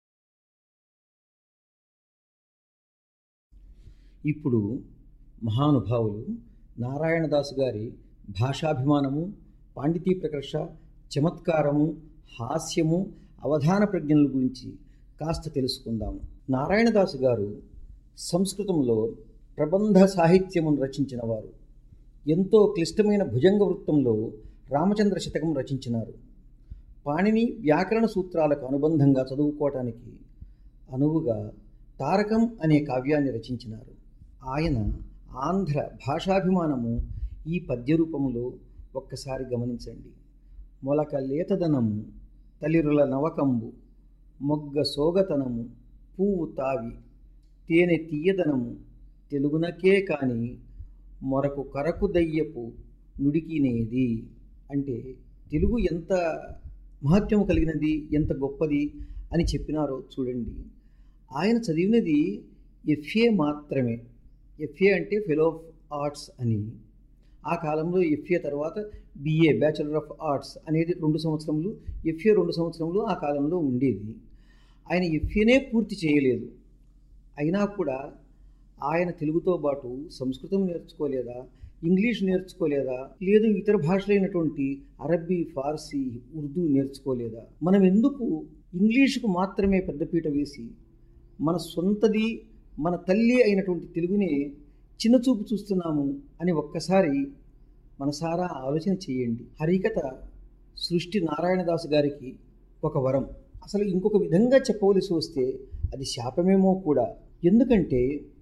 ఇప్పుడు మహానుభావులు నారాయణదాసు గారి భాషాభిమానము పాండితీ ప్రకర్ష చమత్కారము హాస్యము అవధాన ప్రజ్ఞల గురించి కాస్త తెలుసుకుందాము నారాయణదాసు గారు సంస్కృతంలో ప్రబంధ సాహిత్యమును రచించిన వారు ఎంతో క్లిష్టమైన భుజంగ వృత్తంలో రామచంద్ర శతకం రచించినారు పాణిని వ్యాకరణ సూత్రాలకు అనుబంధంగా చదువుకోవటానికి అనువుగా తారకం అనే కావ్యాన్ని రచించినారు ఆయన ఆంధ్ర భాషాభిమానము ఈ పద్యరూపములో ఒక్కసారి గమనించండి మొలక లేతదనము తలిరుల నవకంబు మొగ్గ సోగతనము పువ్వు తావి తేనె తీయదనము తెలుగునకే కాని మొరకు కరకు దయ్యపు నుడికినేది అంటే తెలుగు ఎంత మహత్యము కలిగినది ఎంత గొప్పది అని చెప్పినారో చూడండి ఆయన చదివినది ఎఫ్ఏ మాత్రమే ఎఫ్ఏ అంటే ఫెలో ఆఫ్ ఆర్ట్స్ అని ఆ కాలంలో ఎఫ్ఏ తర్వాత బిఏ బ్యాచులర్ ఆఫ్ ఆర్ట్స్ అనేది రెండు సంవత్సరములు ఎఫ్ఏ రెండు సంవత్సరములు ఆ కాలంలో ఉండేది ఆయన ఎఫ్ఏనే పూర్తి చేయలేదు అయినా కూడా ఆయన తెలుగుతో పాటు సంస్కృతం నేర్చుకోలేదా ఇంగ్లీష్ నేర్చుకోలేదా లేదు ఇతర భాషలైనటువంటి అరబ్బీ ఫార్సీ ఉర్దూ నేర్చుకోలేదా మనం ఎందుకు ఇంగ్లీషుకు మాత్రమే పెద్దపీట వేసి మన సొంతది మన తల్లి అయినటువంటి తెలుగునే చిన్నచూపు చూస్తున్నాము అని ఒక్కసారి మనసారా ఆలోచన చేయండి హరికథ సృష్టి నారాయణదాసు గారికి ఒక వరం అసలు ఇంకొక విధంగా చెప్పవలసి వస్తే అది శాపమేమో కూడా ఎందుకంటే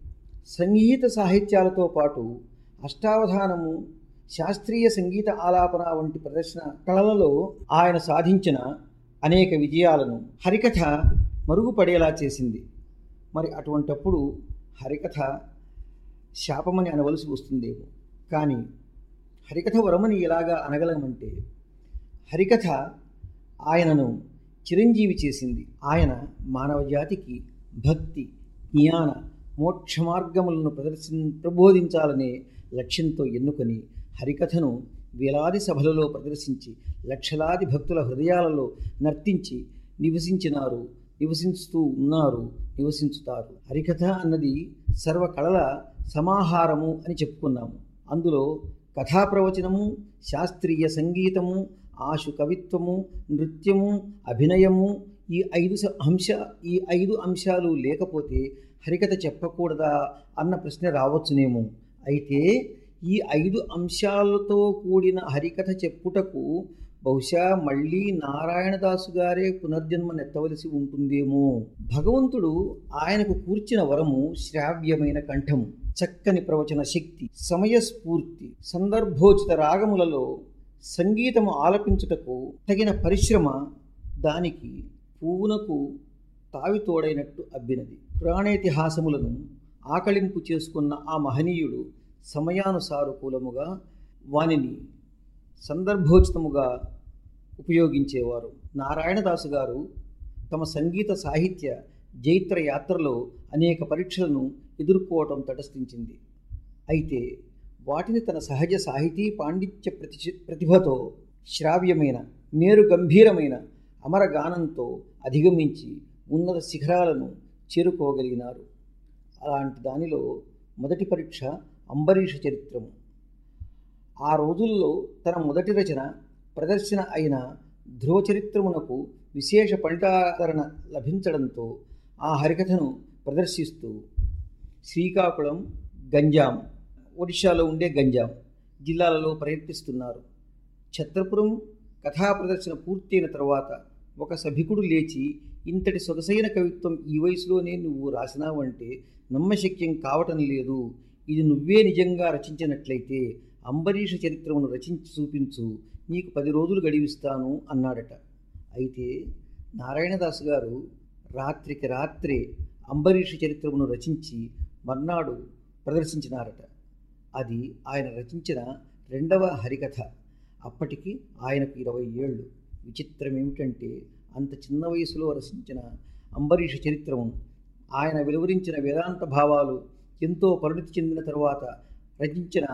సంగీత సాహిత్యాలతో పాటు అష్టావధానము శాస్త్రీయ సంగీత ఆలాపన వంటి ప్రదర్శన కళలలో ఆయన సాధించిన అనేక విజయాలను హరికథ మరుగుపడేలా చేసింది మరి అటువంటప్పుడు హరికథ శాపమని అనవలసి వస్తుందేమో కానీ హరికథ వరమని ఎలాగా అనగలమంటే హరికథ ఆయనను చిరంజీవి చేసింది ఆయన మానవ జాతికి భక్తి జ్ఞాన మోక్ష మార్గములను ప్రదర్శి ప్రబోధించాలనే లక్ష్యంతో ఎన్నుకొని హరికథను వేలాది సభలలో ప్రదర్శించి లక్షలాది భక్తుల హృదయాలలో నర్తించి నివసించినారు నివసిస్తూ ఉన్నారు నివసించుతారు హరికథ అన్నది సర్వ కళల సమాహారము అని చెప్పుకున్నాము అందులో కథా ప్రవచనము శాస్త్రీయ సంగీతము ఆశు కవిత్వము నృత్యము అభినయము ఈ ఐదు స- అంశ ఈ ఐదు అంశాలు లేకపోతే హరికథ చెప్పకూడదా అన్న ప్రశ్న రావచ్చునేమో అయితే ఈ ఐదు అంశాలతో కూడిన హరికథ చెప్పుటకు బహుశా మళ్ళీ నారాయణదాసు గారే పునర్జన్మనెత్తవలసి ఉంటుందేమో భగవంతుడు ఆయనకు కూర్చిన వరము శ్రావ్యమైన కంఠము చక్కని ప్రవచన శక్తి సమయస్ఫూర్తి సందర్భోచిత రాగములలో సంగీతము ఆలపించుటకు తగిన పరిశ్రమ దానికి పువ్వునకు తావి తోడైనట్టు అబ్బినది పురాణేతిహాసములను ఆకళింపు చేసుకున్న ఆ మహనీయుడు సమయానుసారకూలముగా వానిని సందర్భోచితముగా ఉపయోగించేవారు నారాయణదాసు గారు తమ సంగీత సాహిత్య జైత్ర యాత్రలో అనేక పరీక్షలను ఎదుర్కోవటం తటస్థించింది అయితే వాటిని తన సహజ సాహితీ పాండిత్య ప్రతి ప్రతిభతో శ్రావ్యమైన మేరు గంభీరమైన అమరగానంతో అధిగమించి ఉన్నత శిఖరాలను చేరుకోగలిగినారు అలాంటి దానిలో మొదటి పరీక్ష అంబరీష చరిత్రము ఆ రోజుల్లో తన మొదటి రచన ప్రదర్శన అయిన ధ్రువ చరిత్రమునకు విశేష పండితాదరణ లభించడంతో ఆ హరికథను ప్రదర్శిస్తూ శ్రీకాకుళం గంజాం ఒడిశాలో ఉండే గంజాం జిల్లాలలో ప్రయత్నిస్తున్నారు ఛత్రపురం కథా ప్రదర్శన పూర్తయిన తర్వాత ఒక సభికుడు లేచి ఇంతటి సొగసైన కవిత్వం ఈ వయసులోనే నువ్వు రాసినావంటే నమ్మశక్యం కావటం లేదు ఇది నువ్వే నిజంగా రచించినట్లయితే అంబరీష చరిత్రమును రచించి చూపించు నీకు పది రోజులు గడివిస్తాను అన్నాడట అయితే నారాయణదాస్ గారు రాత్రికి రాత్రే అంబరీష చరిత్రమును రచించి మర్నాడు ప్రదర్శించినారట అది ఆయన రచించిన రెండవ హరికథ అప్పటికి ఆయనకు ఇరవై ఏళ్ళు విచిత్రం ఏమిటంటే అంత చిన్న వయసులో రచించిన అంబరీష చరిత్రము ఆయన వెలువరించిన వేదాంత భావాలు ఎంతో పరిణితి చెందిన తరువాత రచించిన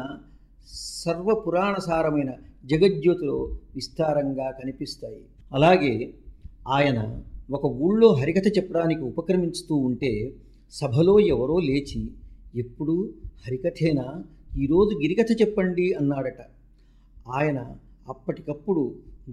సర్వపురాణసారమైన జగజ్యోతిలో విస్తారంగా కనిపిస్తాయి అలాగే ఆయన ఒక ఊళ్ళో హరికథ చెప్పడానికి ఉపక్రమించుతూ ఉంటే సభలో ఎవరో లేచి ఎప్పుడు హరికథేనా ఈరోజు గిరికథ చెప్పండి అన్నాడట ఆయన అప్పటికప్పుడు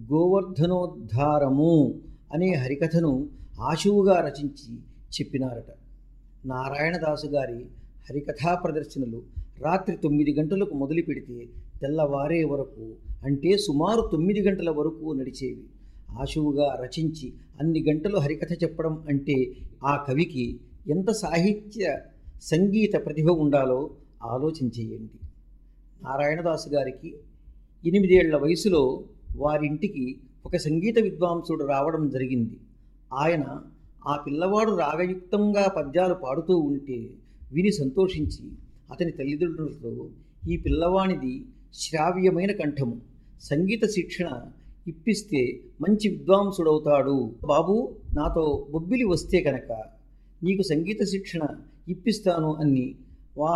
గోవర్ధనోద్ధారము అనే హరికథను ఆశువుగా రచించి చెప్పినారట నారాయణదాసు గారి హరికథా ప్రదర్శనలు రాత్రి తొమ్మిది గంటలకు మొదలు పెడితే తెల్లవారే వరకు అంటే సుమారు తొమ్మిది గంటల వరకు నడిచేవి ఆశువుగా రచించి అన్ని గంటలు హరికథ చెప్పడం అంటే ఆ కవికి ఎంత సాహిత్య సంగీత ప్రతిభ ఉండాలో ఆలోచించేయండి నారాయణదాసు గారికి ఎనిమిదేళ్ల వయసులో వారింటికి ఒక సంగీత విద్వాంసుడు రావడం జరిగింది ఆయన ఆ పిల్లవాడు రాగయుక్తంగా పద్యాలు పాడుతూ ఉంటే విని సంతోషించి అతని తల్లిదండ్రులతో ఈ పిల్లవానిది శ్రావ్యమైన కంఠము సంగీత శిక్షణ ఇప్పిస్తే మంచి విద్వాంసుడవుతాడు బాబు నాతో బొబ్బిలి వస్తే కనుక నీకు సంగీత శిక్షణ ఇప్పిస్తాను అని వా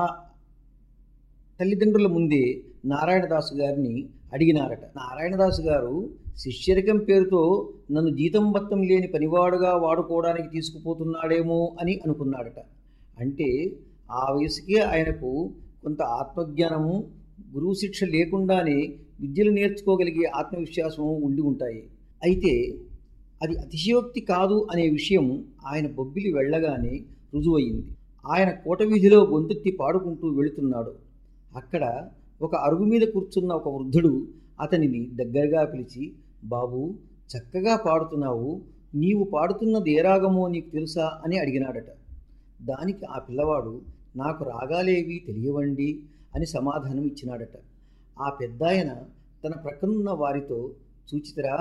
తల్లిదండ్రుల ముందే నారాయణదాసు గారిని అడిగినారట నారాయణదాసు గారు శిష్యరికం పేరుతో నన్ను జీతం బత్తం లేని పనివాడుగా వాడుకోవడానికి తీసుకుపోతున్నాడేమో అని అనుకున్నాడట అంటే ఆ వయసుకే ఆయనకు కొంత ఆత్మజ్ఞానము గురువు శిక్ష లేకుండానే విద్యలు నేర్చుకోగలిగే ఆత్మవిశ్వాసము ఉండి ఉంటాయి అయితే అది అతిశయోక్తి కాదు అనే విషయం ఆయన బొబ్బిలి వెళ్ళగానే రుజువయింది ఆయన కోట వీధిలో గొంతెత్తి పాడుకుంటూ వెళుతున్నాడు అక్కడ ఒక అరుగు మీద కూర్చున్న ఒక వృద్ధుడు అతనిని దగ్గరగా పిలిచి బాబు చక్కగా పాడుతున్నావు నీవు పాడుతున్నది ఏ రాగమో నీకు తెలుసా అని అడిగినాడట దానికి ఆ పిల్లవాడు నాకు రాగాలేవి తెలియవండి అని సమాధానం ఇచ్చినాడట ఆ పెద్దాయన తన ప్రక్కనున్న వారితో చూచితరా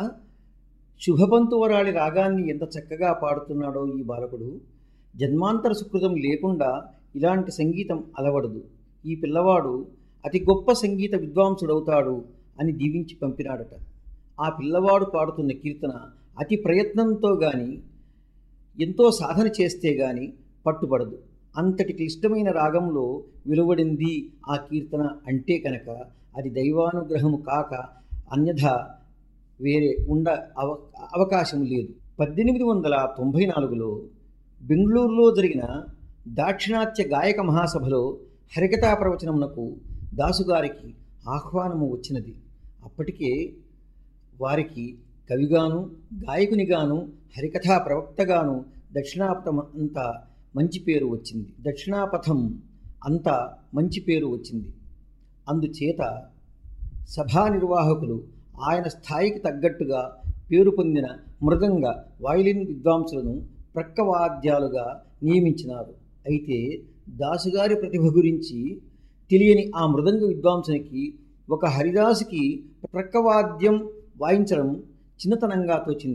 శుభపంతువరాళి రాగాన్ని ఎంత చక్కగా పాడుతున్నాడో ఈ బాలకుడు జన్మాంతర సుకృతం లేకుండా ఇలాంటి సంగీతం అలవడదు ఈ పిల్లవాడు అతి గొప్ప సంగీత విద్వాంసుడవుతాడు అని దీవించి పంపినాడట ఆ పిల్లవాడు పాడుతున్న కీర్తన అతి ప్రయత్నంతో గాని ఎంతో సాధన చేస్తే గాని పట్టుబడదు అంతటి క్లిష్టమైన రాగంలో వెలువడింది ఆ కీర్తన అంటే కనుక అది దైవానుగ్రహము కాక అన్యథా వేరే ఉండ అవ అవకాశం లేదు పద్దెనిమిది వందల తొంభై నాలుగులో బెంగళూరులో జరిగిన దాక్షిణాత్య గాయక మహాసభలో హరికథా ప్రవచనమునకు దాసుగారికి ఆహ్వానము వచ్చినది అప్పటికే వారికి కవిగాను గాయకునిగాను హరికథా ప్రవక్తగాను దక్షిణాపథం అంతా మంచి పేరు వచ్చింది దక్షిణాపథం అంతా మంచి పేరు వచ్చింది అందుచేత సభా నిర్వాహకులు ఆయన స్థాయికి తగ్గట్టుగా పేరు పొందిన మృదంగ వాయిలిన్ విద్వాంసులను ప్రక్కవాద్యాలుగా నియమించినారు అయితే దాసుగారి ప్రతిభ గురించి తెలియని ఆ మృదంగ విద్వాంసునికి ఒక హరిదాసుకి ప్రక్కవాద్యం వాయించడం చిన్నతనంగా తోచింది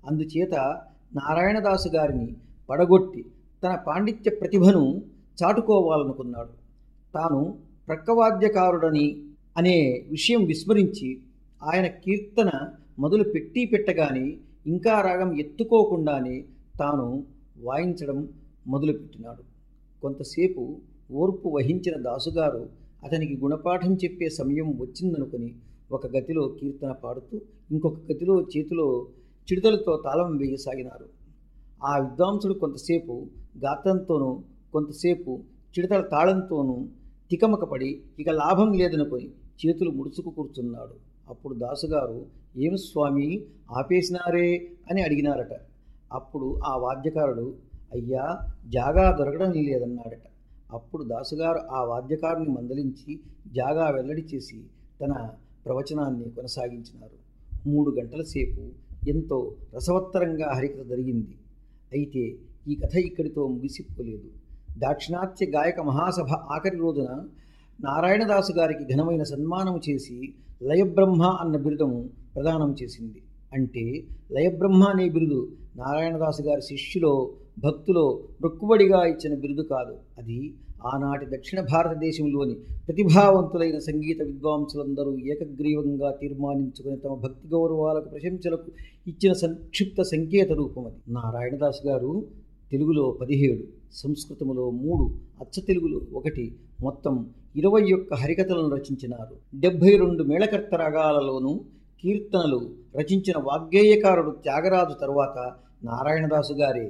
అందుచేత నారాయణదాసు గారిని పడగొట్టి తన పాండిత్య ప్రతిభను చాటుకోవాలనుకున్నాడు తాను ప్రక్కవాద్యకారుడని అనే విషయం విస్మరించి ఆయన కీర్తన మొదలు పెట్టి పెట్టగానే ఇంకా రాగం ఎత్తుకోకుండానే తాను వాయించడం మొదలుపెట్టినాడు కొంతసేపు ఓర్పు వహించిన దాసుగారు అతనికి గుణపాఠం చెప్పే సమయం వచ్చిందనుకుని ఒక గతిలో కీర్తన పాడుతూ ఇంకొక గతిలో చేతిలో చిడుతలతో తాళం వేయసాగినారు ఆ విద్వాంసుడు కొంతసేపు గాత్రంతోనూ కొంతసేపు చిడతల తాళంతోనూ తికమకపడి ఇక లాభం లేదనుకొని చేతులు ముడుచుకు కూర్చున్నాడు అప్పుడు దాసుగారు ఏం స్వామి ఆపేసినారే అని అడిగినారట అప్పుడు ఆ వాద్యకారుడు అయ్యా జాగా దొరకడం లేదన్నాడట అప్పుడు దాసుగారు ఆ వాద్యకారుని మందలించి జాగా వెల్లడి చేసి తన ప్రవచనాన్ని కొనసాగించినారు మూడు గంటల సేపు ఎంతో రసవత్తరంగా హరికథ జరిగింది అయితే ఈ కథ ఇక్కడితో ముగిసిపోలేదు దాక్షిణాత్య గాయక మహాసభ ఆఖరి రోజున నారాయణదాసు గారికి ఘనమైన సన్మానం చేసి లయబ్రహ్మ అన్న బిరుదము ప్రదానం చేసింది అంటే లయబ్రహ్మ అనే బిరుదు నారాయణదాసు గారి శిష్యులో భక్తులో మొక్కుబడిగా ఇచ్చిన బిరుదు కాదు అది ఆనాటి దక్షిణ భారతదేశంలోని ప్రతిభావంతులైన సంగీత విద్వాంసులందరూ ఏకగ్రీవంగా తీర్మానించుకుని తమ భక్తి గౌరవాలకు ప్రశంసలకు ఇచ్చిన సంక్షిప్త సంకేత రూపం అది నారాయణదాస్ గారు తెలుగులో పదిహేడు సంస్కృతములో మూడు అచ్చ తెలుగులో ఒకటి మొత్తం ఇరవై ఒక్క హరికథలను రచించినారు డెబ్భై రెండు మేళకర్త రాగాలలోనూ కీర్తనలు రచించిన వాగ్గేయకారుడు త్యాగరాజు తరువాత నారాయణదాసు గారే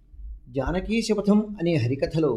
జానకీ శపథం అనే హరికథలో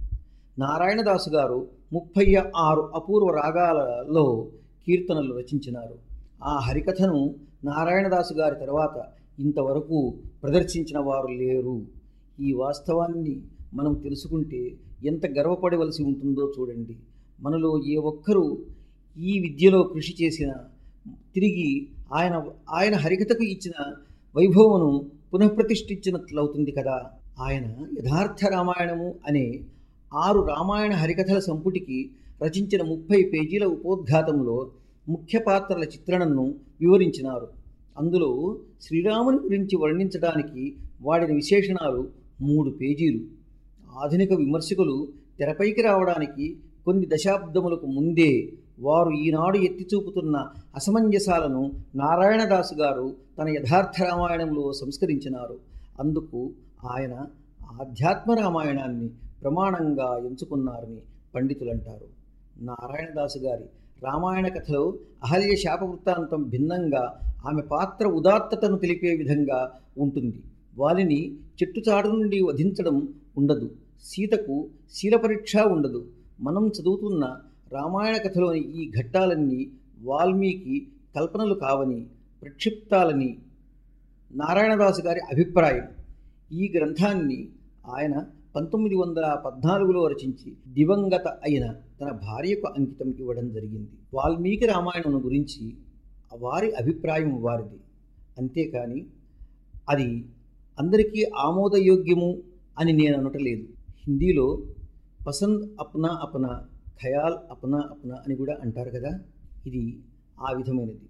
నారాయణదాసు గారు ముప్పై ఆరు అపూర్వ రాగాలలో కీర్తనలు రచించినారు ఆ హరికథను నారాయణదాసు గారి తర్వాత ఇంతవరకు ప్రదర్శించిన వారు లేరు ఈ వాస్తవాన్ని మనం తెలుసుకుంటే ఎంత గర్వపడవలసి ఉంటుందో చూడండి మనలో ఏ ఒక్కరూ ఈ విద్యలో కృషి చేసిన తిరిగి ఆయన ఆయన హరికథకు ఇచ్చిన వైభవమును పునఃప్రతిష్ఠించినట్లవుతుంది కదా ఆయన యథార్థ రామాయణము అనే ఆరు రామాయణ హరికథల సంపుటికి రచించిన ముప్పై పేజీల ఉపోద్ఘాతంలో ముఖ్య పాత్రల చిత్రణను వివరించినారు అందులో శ్రీరాముని గురించి వర్ణించడానికి వాడిన విశేషణాలు మూడు పేజీలు ఆధునిక విమర్శకులు తెరపైకి రావడానికి కొన్ని దశాబ్దములకు ముందే వారు ఈనాడు ఎత్తి చూపుతున్న అసమంజసాలను నారాయణదాసు గారు తన యథార్థ రామాయణంలో సంస్కరించినారు అందుకు ఆయన ఆధ్యాత్మ రామాయణాన్ని ప్రమాణంగా ఎంచుకున్నారని పండితులంటారు నారాయణదాసు గారి రామాయణ కథలో అహల్య శాప వృత్తాంతం భిన్నంగా ఆమె పాత్ర ఉదాత్తతను తెలిపే విధంగా ఉంటుంది వాలిని చెట్టుచాటు నుండి వధించడం ఉండదు సీతకు శీలపరీక్ష ఉండదు మనం చదువుతున్న రామాయణ కథలోని ఈ ఘట్టాలన్నీ వాల్మీకి కల్పనలు కావని ప్రక్షిప్తాలని నారాయణదాసు గారి అభిప్రాయం ఈ గ్రంథాన్ని ఆయన పంతొమ్మిది వందల పద్నాలుగులో రచించి దివంగత అయిన తన భార్యకు అంకితం ఇవ్వడం జరిగింది వాల్మీకి రామాయణం గురించి వారి అభిప్రాయం వారిది అంతేకాని అది అందరికీ ఆమోదయోగ్యము అని నేను అనటలేదు హిందీలో పసంద్ అప్నా అప్నా ఖయాల్ అప్నా అప్నా అని కూడా అంటారు కదా ఇది ఆ విధమైనది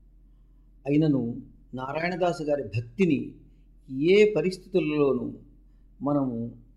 అయినను నారాయణదాసు గారి భక్తిని ఏ పరిస్థితుల్లోనూ మనము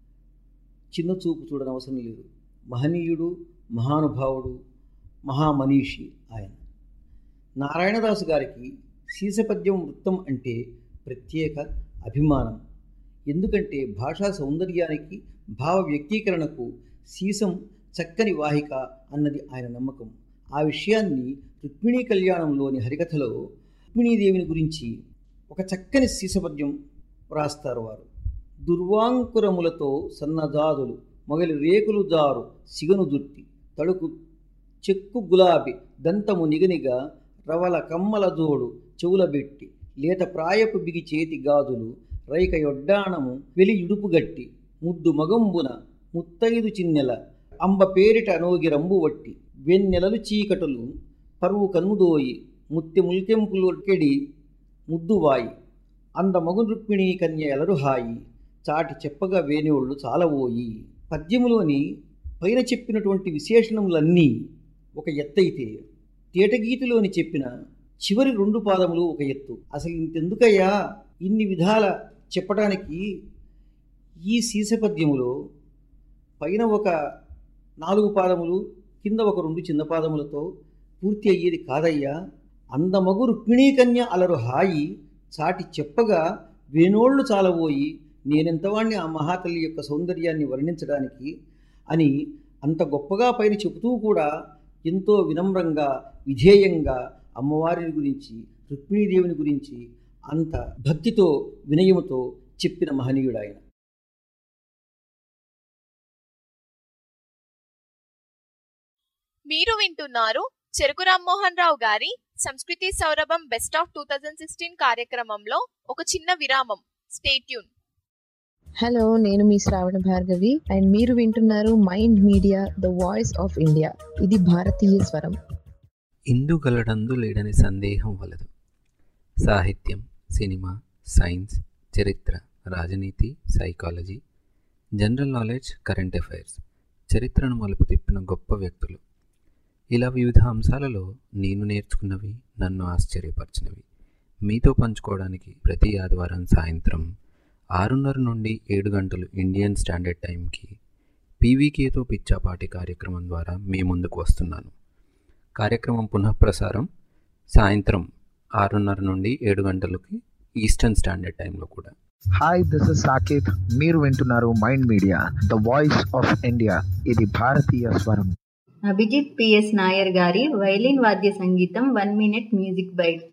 చిన్న చూపు చూడనవసరం లేదు మహనీయుడు మహానుభావుడు మహామనీషి ఆయన నారాయణదాసు గారికి సీసపద్యం వృత్తం అంటే ప్రత్యేక అభిమానం ఎందుకంటే భాషా సౌందర్యానికి భావ వ్యక్తీకరణకు సీసం చక్కని వాహిక అన్నది ఆయన నమ్మకం ఆ విషయాన్ని రుక్మిణీ కళ్యాణంలోని హరికథలో రుక్మిణీదేవిని గురించి ఒక చక్కని సీసపద్యం వ్రాస్తారు వారు దుర్వాంకురములతో సన్నజాదులు మొగలి రేకులు జారు సిగను దుర్తి తడుకు చెక్కు గులాబి దంతము నిగనిగా రవల కమ్మల జోడు చెవులబెట్టి లేత ప్రాయపు బిగి చేతి గాజులు రైక యొడ్డాణము వెలి ఇడుపుగట్టి ముద్దు మగంబున ముత్తైదు చిన్నెల అంబ పేరిట అనోగి రంబు వట్టి వెన్నెలలు చీకటులు పరువు కన్నుదోయి ముత్తె ముల్కెంపులొక్కెడి ముద్దువాయి అంద మగు రుక్మిణీ కన్య ఎలరుహాయి చాటి చెప్పగా వేణువుళ్ళు చాలవోయి పద్యములోని పైన చెప్పినటువంటి విశేషణములన్నీ ఒక ఎత్తైతే తేటగీతిలోని చెప్పిన చివరి రెండు పాదములు ఒక ఎత్తు అసలు ఇంతెందుకయ్యా ఇన్ని విధాల చెప్పడానికి ఈ సీసపద్యములో పైన ఒక నాలుగు పాదములు కింద ఒక రెండు చిన్న పాదములతో పూర్తి అయ్యేది కాదయ్యా అందమగు రుక్మిణీకన్య అలరు హాయి చాటి చెప్పగా వేణోళ్లు చాలబోయి నేనెంతవాణ్ణి ఆ మహాతల్లి యొక్క సౌందర్యాన్ని వర్ణించడానికి అని అంత గొప్పగా పైన చెబుతూ కూడా ఎంతో వినమ్రంగా విధేయంగా అమ్మవారిని గురించి రుక్మిణీదేవిని గురించి అంత భక్తితో వినయముతో చెప్పిన మహనీయుడు ఆయన మీరు వింటున్నారు చెరుకు రామ్మోహన్ రావు గారి సంస్కృతి సౌరభం best of two thousand sixteen కార్యక్రమంలో ఒక చిన్న విరామం స్టేట్యూన్ హలో నేను మీ శ్రావణ భార్గవి అండ్ మీరు వింటున్నారు mind Media the voice of India ఇది భారతీయ స్వరం ఇందుగలడందు లేడని సందేహం వలదు సాహిత్యం సినిమా సైన్స్ చరిత్ర రాజనీతి psychology general knowledge current affairs చరిత్రను మలుపు తిప్పిన గొప్ప వ్యక్తులు ఇలా వివిధ అంశాలలో నేను నేర్చుకున్నవి నన్ను ఆశ్చర్యపరిచినవి మీతో పంచుకోవడానికి ప్రతి ఆదివారం సాయంత్రం ఆరున్నర నుండి ఏడు గంటలు ఇండియన్ స్టాండర్డ్ టైంకి పీవీకేతో పిచ్చాపాటి కార్యక్రమం ద్వారా మీ ముందుకు వస్తున్నాను కార్యక్రమం పునఃప్రసారం సాయంత్రం ఆరున్నర నుండి ఏడు గంటలకి ఈస్టర్న్ స్టాండర్డ్ టైంలో కూడా హాయ్ దిస్ ఇస్ సాకేత్ మీరు వింటున్నారు mind Media the voice of India ఇది భారతీయ స్వరం అభిజిత్ పిఎస్ నాయర్ గారి వైలిన్ వాద్య సంగీతం one minute music bite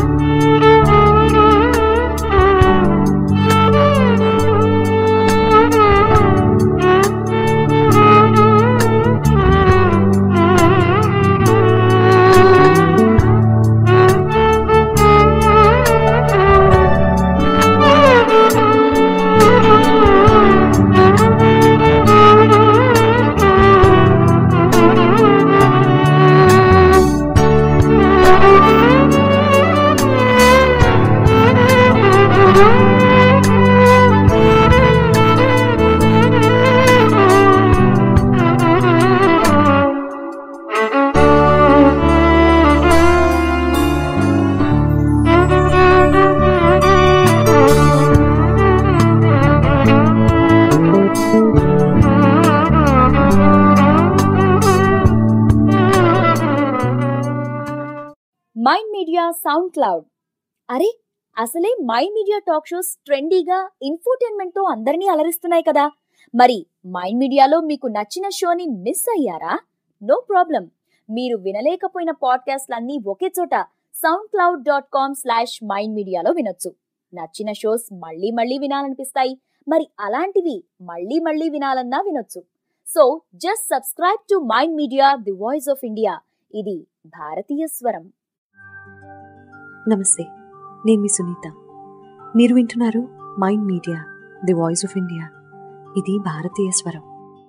Mind Media SoundCloud అరే అసలే మైండ్ మీడియా టాక్ షోస్ ట్రెండీగా ఇన్ఫోటైన్మెంట్ తో అందరినీ అలరిస్తున్నాయి కదా మరి మైండ్ మీడియాలో మీకు నచ్చిన షోని మిస్ అయ్యారా నో ప్రాబ్లం మీరు వినలేకపోయిన పాడ్కాస్ట్లన్నీ ఒకే చోట SoundCloud dot com slash Mind మీడియాలో వినొచ్చు నచ్చిన షోస్ మళ్ళీ మళ్ళీ వినాలనిపిస్తాయి మరి అలాంటివి మళ్ళీ మళ్ళీ వినాలన్నా వినొచ్చు so just subscribe to mind media the voice of India ఇది భారతీయ స్వరం నమస్తే నేను మీ సునీత మీరు వింటున్నారు mind media the voice of India ఇది భారతీయ స్వరం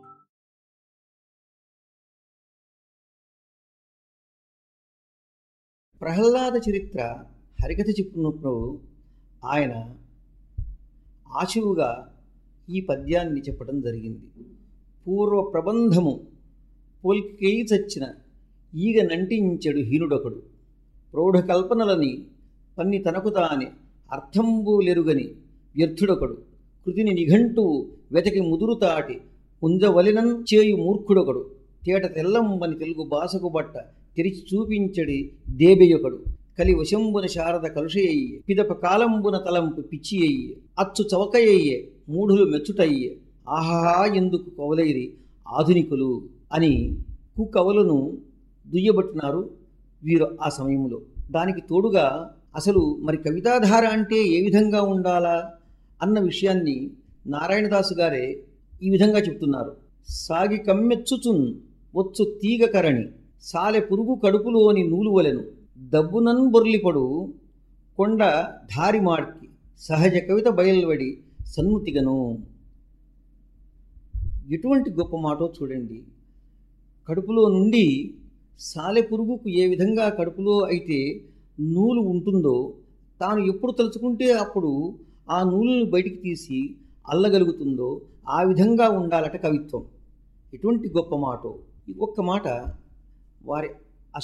ప్రహ్లాద చరిత్ర హరికథ చెప్పుకున్నప్పుడు ఆయన ఆశువుగా ఈ పద్యాన్ని చెప్పడం జరిగింది పూర్వ ప్రబంధము పోల్కేయి చచ్చిన ఈగ నంటించెడు హీనుడొకడు ప్రౌఢ కల్పనలని పన్ని తనకు తాని అర్థంబులెరుగని వ్యర్థుడొకడు కృతిని నిఘంటువు వెతకి ముదురుతాటి ఉంజవలినం చేయు మూర్ఖుడొకడు తేట తెల్లంబని తెలుగు బాసకు బట్ట తెరిచి చూపించడి దేబెయొకడు కలి వశంబున శారద కలుషయయ్యే పిదప కాలంబున తలంపు పిచ్చి అయ్యే అచ్చు చవకయ్యే మూఢులు మెచ్చుటయ్యే ఆహా ఎందుకు కవలైరి ఆధునికులు అని కుకవలను దుయ్యబట్టినారు వీరు ఆ సమయంలో దానికి తోడుగా అసలు మరి కవితాధార అంటే ఏ విధంగా ఉండాలా అన్న విషయాన్ని నారాయణదాసు గారే ఈ విధంగా చెప్తున్నారు సాగి కమ్మెచ్చుచున్ వచ్చు తీగ కరణి సాలె పురుగు కడుపులోని నూలు వలెను దబ్బునన్ బొర్లిపడు కొండ ధారి మార్కి సహజ కవిత బయల్వడి సన్ముతిగను ఎటువంటి గొప్ప మాటో చూడండి కడుపులో నుండి సాలె పురుగుకు ఏ విధంగా కడుపులో అయితే నూలు ఉంటుందో తాను ఎప్పుడు తలుచుకుంటే అప్పుడు ఆ నూలుని బయటికి తీసి అల్లగలుగుతుందో ఆ విధంగా ఉండాలట కవిత్వం ఎటువంటి గొప్ప మాటో ఈ ఒక్క మాట వారి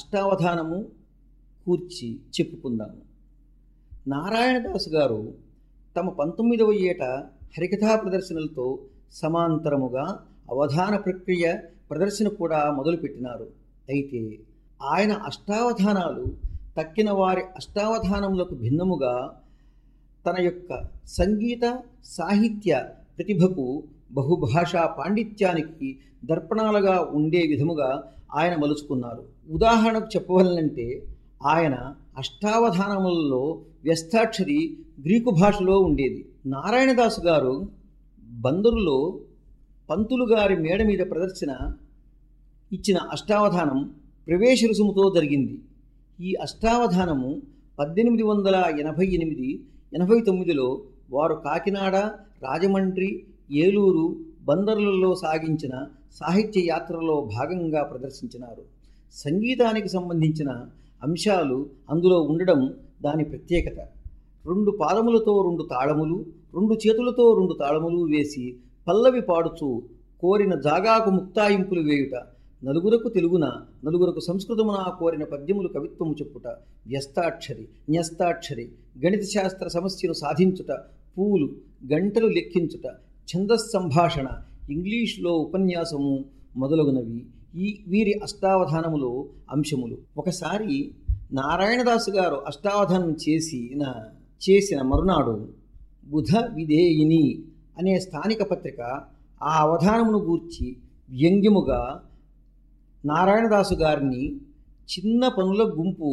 అష్టావధానము కూర్చి చెప్పుకుందాము నారాయణదాసు గారు తమ పంతొమ్మిదవ ఏట హరికథా ప్రదర్శనలతో సమాంతరముగా అవధాన ప్రక్రియ ప్రదర్శన కూడా మొదలుపెట్టినారు అయితే ఆయన అష్టావధానాలు తక్కిన వారి అష్టావధానములకు భిన్నముగా తన యొక్క సంగీత సాహిత్య ప్రతిభకు బహుభాషా పాండిత్యానికి దర్పణాలుగా ఉండే విధముగా ఆయన మలుచుకున్నారు ఉదాహరణకు చెప్పవలనంటే ఆయన అష్టావధానములలో వ్యస్తాక్షరి గ్రీకు భాషలో ఉండేది నారాయణదాసు గారు బందరులో పంతులు గారి మేడ మీద ప్రదర్శన ఇచ్చిన అష్టావధానం ప్రవేశ రుసుముతో జరిగింది ఈ అష్టావధానము పద్దెనిమిది వందల ఎనభై ఎనిమిది ఎనభై తొమ్మిదిలో వారు కాకినాడ రాజమండ్రి ఏలూరు బందర్లలో సాగించిన సాహిత్య యాత్రలో భాగంగా ప్రదర్శించినారు సంగీతానికి సంబంధించిన అంశాలు అందులో ఉండడం దాని ప్రత్యేకత రెండు పాదములతో రెండు తాళములు రెండు చేతులతో రెండు తాళములు వేసి పల్లవి పాడుచు కోరిన జాగాకు ముక్తాయింపులు వేయుట నలుగురకు తెలుగున నలుగురకు సంస్కృతమున కోరిన పద్యములు కవిత్వము చెప్పుట వ్యస్తాక్షరి న్యస్తాక్షరి గణిత శాస్త్ర సమస్యను సాధించుట పూలు గంటలు లెక్కించుట ఛందస్ సంభాషణ ఇంగ్లీష్లో ఉపన్యాసము మొదలగునవి ఈ వీరి అష్టావధానములో అంశములు ఒకసారి నారాయణదాసు గారు అష్టావధానం చేసిన చేసిన మరునాడు బుధ విధేయిని అనే స్థానిక పత్రిక ఆ అవధానమును గూర్చి వ్యంగ్యముగా నారాయణదాసు గారిని చిన్న పనుల గుంపు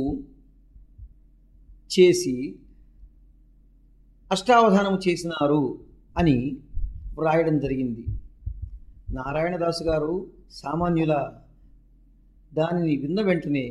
చేసి అష్టావధానం చేసినారు అని వ్రాయడం జరిగింది నారాయణదాసు గారు సామాన్యుల దానిని విన్న వెంటనే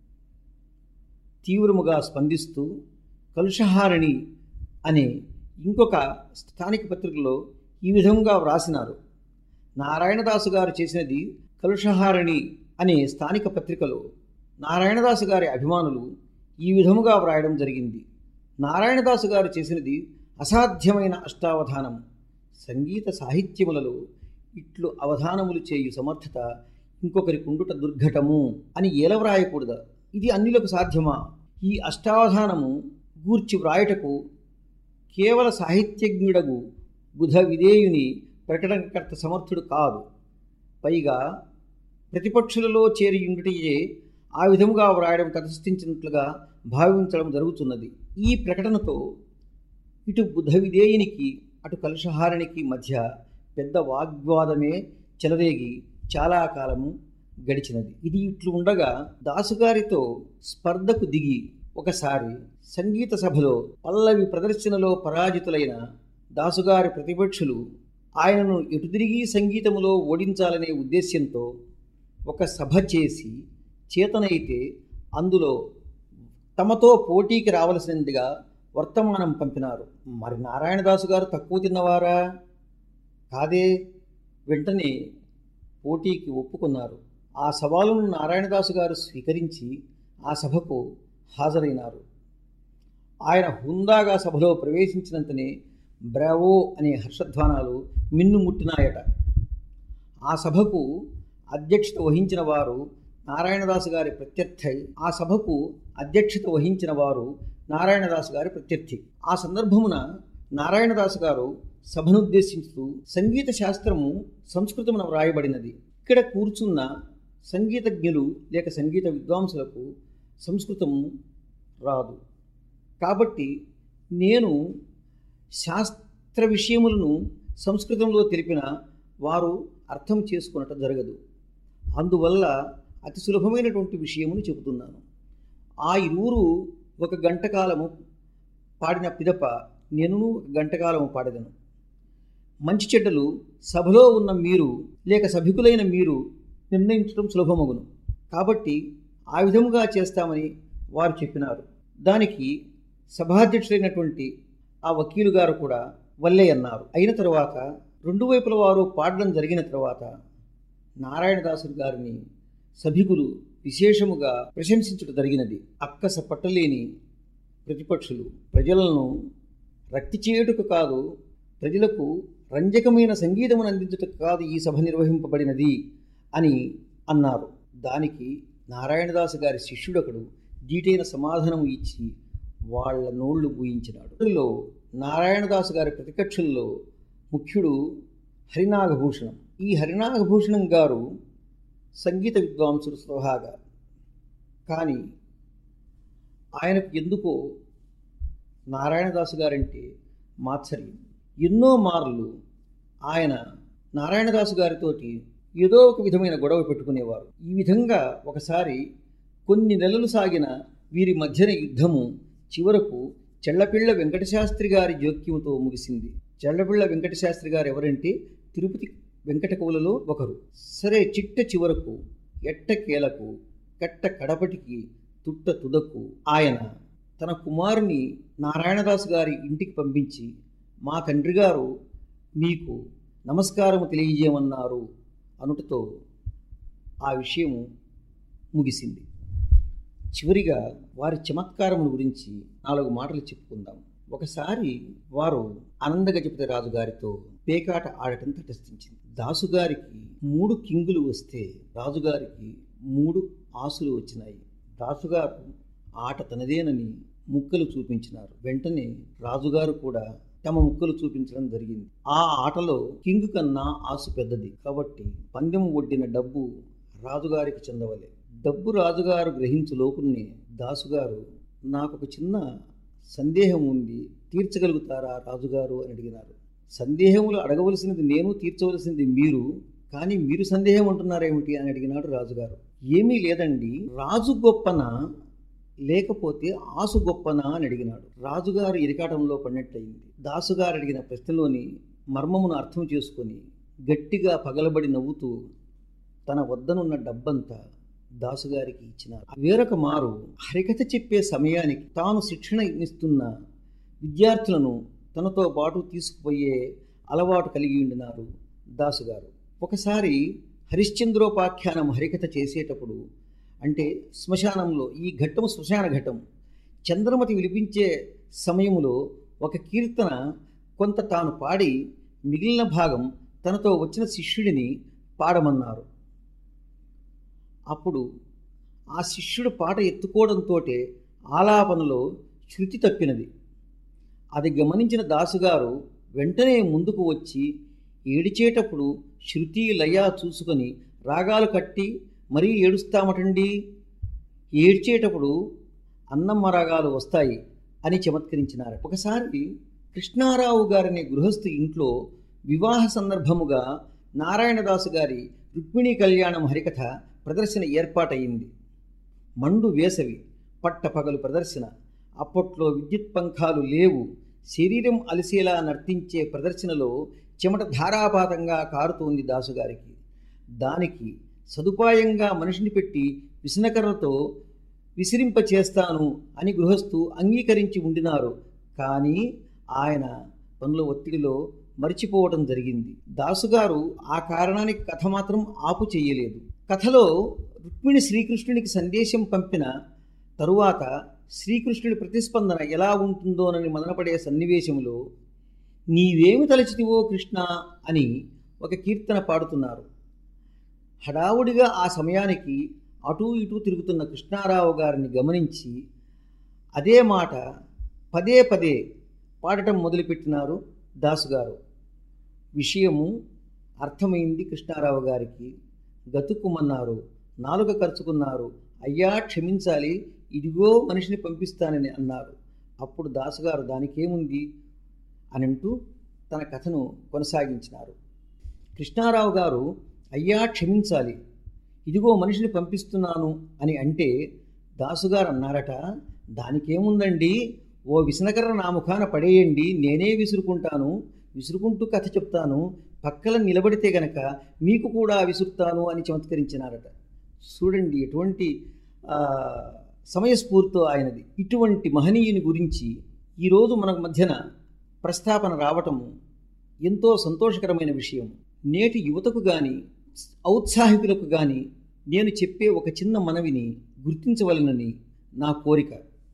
తీవ్రముగా స్పందిస్తూ కలుషహారిణి అనే ఇంకొక స్థానిక పత్రికలో ఈ విధంగా వ్రాసినారు నారాయణదాసు గారు చేసినది కలుషహారిణి అనే స్థానిక పత్రికలో నారాయణదాసు గారి అభిమానులు ఈ విధముగా వ్రాయడం జరిగింది నారాయణదాసు గారు చేసినది అసాధ్యమైన అష్టావధానం సంగీత సాహిత్యములలో ఇట్లు అవధానములు చేయు సమర్థత ఇంకొకరి కుండుట దుర్ఘటము అని ఏల వ్రాయకూడదా ఇది అన్నిలకు సాధ్యమా ఈ అష్టావధానము గూర్చి వ్రాయటకు కేవల సాహిత్యజ్ఞుడగు బుధ విధేయుని ప్రకటనకర్త సమర్థుడు కాదు పైగా ప్రతిపక్షులలో చేరి ఉండుటయే ఆ విధముగా వ్రాయడం తటస్థించినట్లుగా భావించడం జరుగుతున్నది ఈ ప్రకటనతో ఇటు బుధ విధేయునికి అటు కలుషహారునికి మధ్య పెద్ద వాగ్వాదమే చెలరేగి చాలా కాలము గడిచినది ఇది ఇట్లు ఉండగా దాసుగారితో స్పర్ధకు దిగి ఒకసారి సంగీత సభలో పల్లవి ప్రదర్శనలో పరాజితులైన దాసుగారి ప్రతిపక్షులు ఆయనను ఎటుతిరిగి సంగీతములో ఓడించాలనే ఉద్దేశ్యంతో ఒక సభ చేసి చేతనైతే అందులో తమతో పోటీకి రావలసినదిగా వర్తమానం పంపినారు మరి నారాయణదాసు గారు తక్కువ తిన్నవారా కాదే వెంటనే పోటీకి ఒప్పుకున్నారు ఆ సవాలును నారాయణదాసు గారు స్వీకరించి ఆ సభకు హాజరైనారు ఆయన హుందాగా సభలో ప్రవేశించినంతనే బ్రావో అనే హర్షధ్వానాలు మిన్నుముట్టినాయట ఆ సభకు అధ్యక్షత వహించిన వారు నారాయణదాసు గారి ప్రత్యర్థి ఆ సభకు అధ్యక్షత వహించిన వారు నారాయణదాసు గారి ప్రత్యర్థి ఆ సందర్భమున నారాయణదాసు గారు సభనుద్దేశించుతూ సంగీత శాస్త్రము సంస్కృతమున వ్రాయబడినది ఇక్కడ కూర్చున్న సంగీతజ్ఞులు లేక సంగీత విద్వాంసులకు సంస్కృతము రాదు కాబట్టి నేను శాస్త్ర విషయములను సంస్కృతంలో తెలిపిన వారు అర్థం చేసుకున్నట్టు జరగదు అందువల్ల అతి సులభమైనటువంటి విషయమును చెబుతున్నాను ఆ ఇరువురు ఒక గంట కాలము పాడిన పిదప నేను ఒక గంట కాలము పాడదను మంచి చెడ్డలు సభలో ఉన్న మీరు లేక సభికులైన మీరు నిర్ణయించడం సులభమగును కాబట్టి ఆ విధముగా చేస్తామని వారు చెప్పినారు దానికి సభాధ్యక్షుడైనటువంటి ఆ వకీలు గారు కూడా వల్లే అన్నారు అయిన తర్వాత రెండు వైపుల వారు పాడడం జరిగిన తర్వాత నారాయణదాసు గారిని సభికులు విశేషముగా ప్రశంసించడం జరిగినది అక్కస పట్టలేని ప్రతిపక్షులు ప్రజలను రక్తి చేయుటకు కాదు ప్రజలకు రంజకమైన సంగీతమును అందించుటకు కాదు ఈ సభ నిర్వహింపబడినది అని అన్నారు దానికి నారాయణదాసు గారి శిష్యుడొకడు దీటైన సమాధానం ఇచ్చి వాళ్ళ నోళ్లు ఊహించినాడు అందులో నారాయణదాసు గారి ప్రతికక్షుల్లో ముఖ్యుడు హరినాగభూషణం ఈ హరినాగభూషణం గారు సంగీత విద్వాంసుడు స్వభాగా కానీ ఆయనకు ఎందుకో నారాయణదాసు గారంటే మాత్సర్యం ఎన్నో మార్లు ఆయన నారాయణదాసు గారితోటి ఏదో ఒక విధమైన గొడవ పెట్టుకునేవారు ఈ విధంగా ఒకసారి కొన్ని నెలలు సాగిన వీరి మధ్యన యుద్ధము చివరకు చెళ్లపిళ్ల వెంకటశాస్త్రి గారి జోక్యంతో ముగిసింది చెళ్లపిళ్ల వెంకటశాస్త్రి గారు ఎవరంటే తిరుపతి వెంకట కవులలో ఒకరు సరే చిట్ట చివరకు ఎట్టకేలకు కట్ట కడపటికి తుట్ట తుదకు ఆయన తన కుమారుని నారాయణదాసు గారి ఇంటికి పంపించి మా తండ్రి గారు మీకు నమస్కారము తెలియజేయమన్నారు అనుటతో ఆ విషయము ముగిసింది చివరిగా వారి చమత్కారముల గురించి నాలుగు మాటలు చెప్పుకుందాం ఒకసారి వారు ఆనందగజపతి రాజు గారితో పేకాట ఆడటం తటస్థించింది దాసుగారికి మూడు కింగులు వస్తే రాజుగారికి మూడు ఆసులు వచ్చినాయి దాసుగారు ఆట తనదేనని ముక్కలు చూపించినారు వెంటనే రాజుగారు కూడా తమ ముక్కలు చూపించడం జరిగింది ఆ ఆటలో కింగ్ కన్నా ఆసు పెద్దది కాబట్టి పందెం ఒడ్డిన డబ్బు రాజుగారికి చెందవలే డబ్బు రాజుగారు గ్రహించు లోపునే దాసుగారు నాకు ఒక చిన్న సందేహం ఉంది తీర్చగలుగుతారా రాజుగారు అని అడిగినారు సందేహములు అడగవలసినది నేను తీర్చవలసింది మీరు కానీ మీరు సందేహం అంటున్నారేమిటి అని అడిగినాడు రాజుగారు ఏమీ లేదండి రాజు గొప్పన లేకపోతే ఆసు గొప్పనా అని అడిగినాడు రాజుగారు ఇరికాటంలో పడినట్లయింది దాసుగారు అడిగిన ప్రశ్నలోని మర్మమును అర్థం చేసుకొని గట్టిగా పగలబడి నవ్వుతూ తన వద్దనున్న డబ్బంతా దాసుగారికి ఇచ్చినారు వేరొక మారు హరికథ చెప్పే సమయానికి తాను శిక్షణ ఇస్తున్న విద్యార్థులను తనతో పాటు తీసుకుపోయే అలవాటు కలిగి ఉండినారు దాసుగారు ఒకసారి హరిశ్చంద్రోపాఖ్యానం హరికథ చేసేటప్పుడు అంటే శ్మశానంలో ఈ ఘట్టం శ్మశాన ఘట్టం చంద్రమతి విలిపించే సమయంలో ఒక కీర్తన కొంత తాను పాడి మిగిలిన భాగం తనతో వచ్చిన శిష్యుడిని పాడమన్నారు అప్పుడు ఆ శిష్యుడు పాట ఎత్తుకోవడంతో ఆలాపనలో శృతి తప్పినది అది గమనించిన దాసుగారు వెంటనే ముందుకు వచ్చి ఏడిచేటప్పుడు శృతి లయ చూసుకొని రాగాలు కట్టి మరీ ఏడుస్తామటండి ఏడ్చేటప్పుడు అన్నమ్మ రాగాలు వస్తాయి అని చమత్కరించినారు ఒకసారి కృష్ణారావు గారిని గృహస్థు ఇంట్లో వివాహ సందర్భముగా నారాయణదాసు గారి రుక్మిణీ కళ్యాణం హరికథ ప్రదర్శన ఏర్పాటయింది మండు వేసవి పట్టపగలు ప్రదర్శన అప్పట్లో విద్యుత్ పంఖాలు లేవు శరీరం అలసేలా నర్తించే ప్రదర్శనలో చెమట ధారాపాతంగా కారుతోంది దాసుగారికి దానికి సదుపాయంగా మనిషిని పెట్టి విసనకర్రతో విసిరింప చేస్తాను అని గృహస్థు అంగీకరించి ఉండినారు కానీ ఆయన పనుల ఒత్తిడిలో మరిచిపోవటం జరిగింది దాసుగారు ఆ కారణానికి కథ మాత్రం ఆపు చేయలేదు కథలో రుక్మిణి శ్రీకృష్ణునికి సందేశం పంపిన తరువాత శ్రీకృష్ణుడి ప్రతిస్పందన ఎలా ఉంటుందోనని మదనపడే సన్నివేశంలో నీవేమి తలచితివో కృష్ణ అని ఒక కీర్తన పాడుతున్నారు హడావుడిగా ఆ సమయానికి అటూ ఇటూ తిరుగుతున్న కృష్ణారావు గారిని గమనించి అదే మాట పదే పదే పాడటం మొదలుపెట్టినారు దాసుగారు విషయము అర్థమైంది కృష్ణారావు గారికి గతుక్కుమన్నారు నాలుక ఖర్చుకున్నారు అయ్యా క్షమించాలి ఇదిగో మనిషిని పంపిస్తానని అన్నారు అప్పుడు దాసుగారు దానికేముంది అని అంటూ తన కథను కొనసాగించినారు కృష్ణారావు గారు అయ్యా క్షమించాలి ఇదిగో మనిషిని పంపిస్తున్నాను అని అంటే దాసుగారు అన్నారట దానికేముందండి ఓ విసనకర్ర నా ముఖాన పడేయండి నేనే విసురుకుంటాను విసురుకుంటూ కథ చెప్తాను పక్కల నిలబడితే గనక మీకు కూడా విసురుతాను అని చమత్కరించినారట చూడండి ఎటువంటి ఆ, సమయస్ఫూర్తితో ఆయనది ఇటువంటి మహనీయుని గురించి ఈరోజు మన మధ్యన ప్రస్తాపన రావటము ఎంతో సంతోషకరమైన విషయం నేటి యువతకు కానీ ఔత్సాహికులకు కానీ నేను చెప్పే ఒక చిన్న మనవిని గుర్తించవలనని నా కోరిక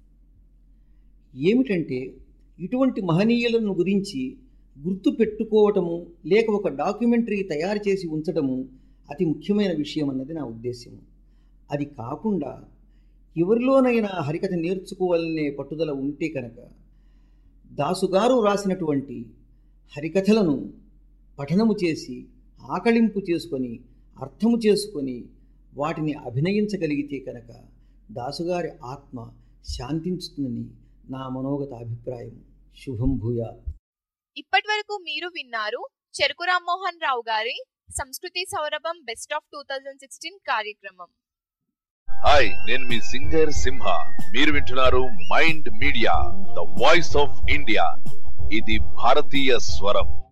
ఏమిటంటే ఇటువంటి మహనీయులను గురించి గుర్తు పెట్టుకోవటము లేక ఒక డాక్యుమెంటరీ తయారు చేసి ఉంచడము అతి ముఖ్యమైన విషయం అన్నది నా ఉద్దేశ్యం అది కాకుండా ఎవరిలోనైనా హరికథ నేర్చుకోవాలనే పట్టుదల ఉంటే కనుక దాసుగారు రాసినటువంటి హరికథలను పఠనము చేసి ఆకళింపు చేసుకొని అర్థము చేసుకొని వాటిని అభినయించగలిగితే కనుక దాసుగారి ఆత్మ శాంతించుతుందని నా మనోగత అభిప్రాయం శుభం భూయా ఇప్పటి వరకు మీరు విన్నారు చెరుకు రామ్మోహన్ రావు గారి సంస్కృతి సౌరభం best of two thousand sixteen కార్యక్రమం హాయ్ నేను మీ సింగర్ సింహ మీరు వింటున్నారు mind Media the voice of India ఇది భారతీయ స్వరం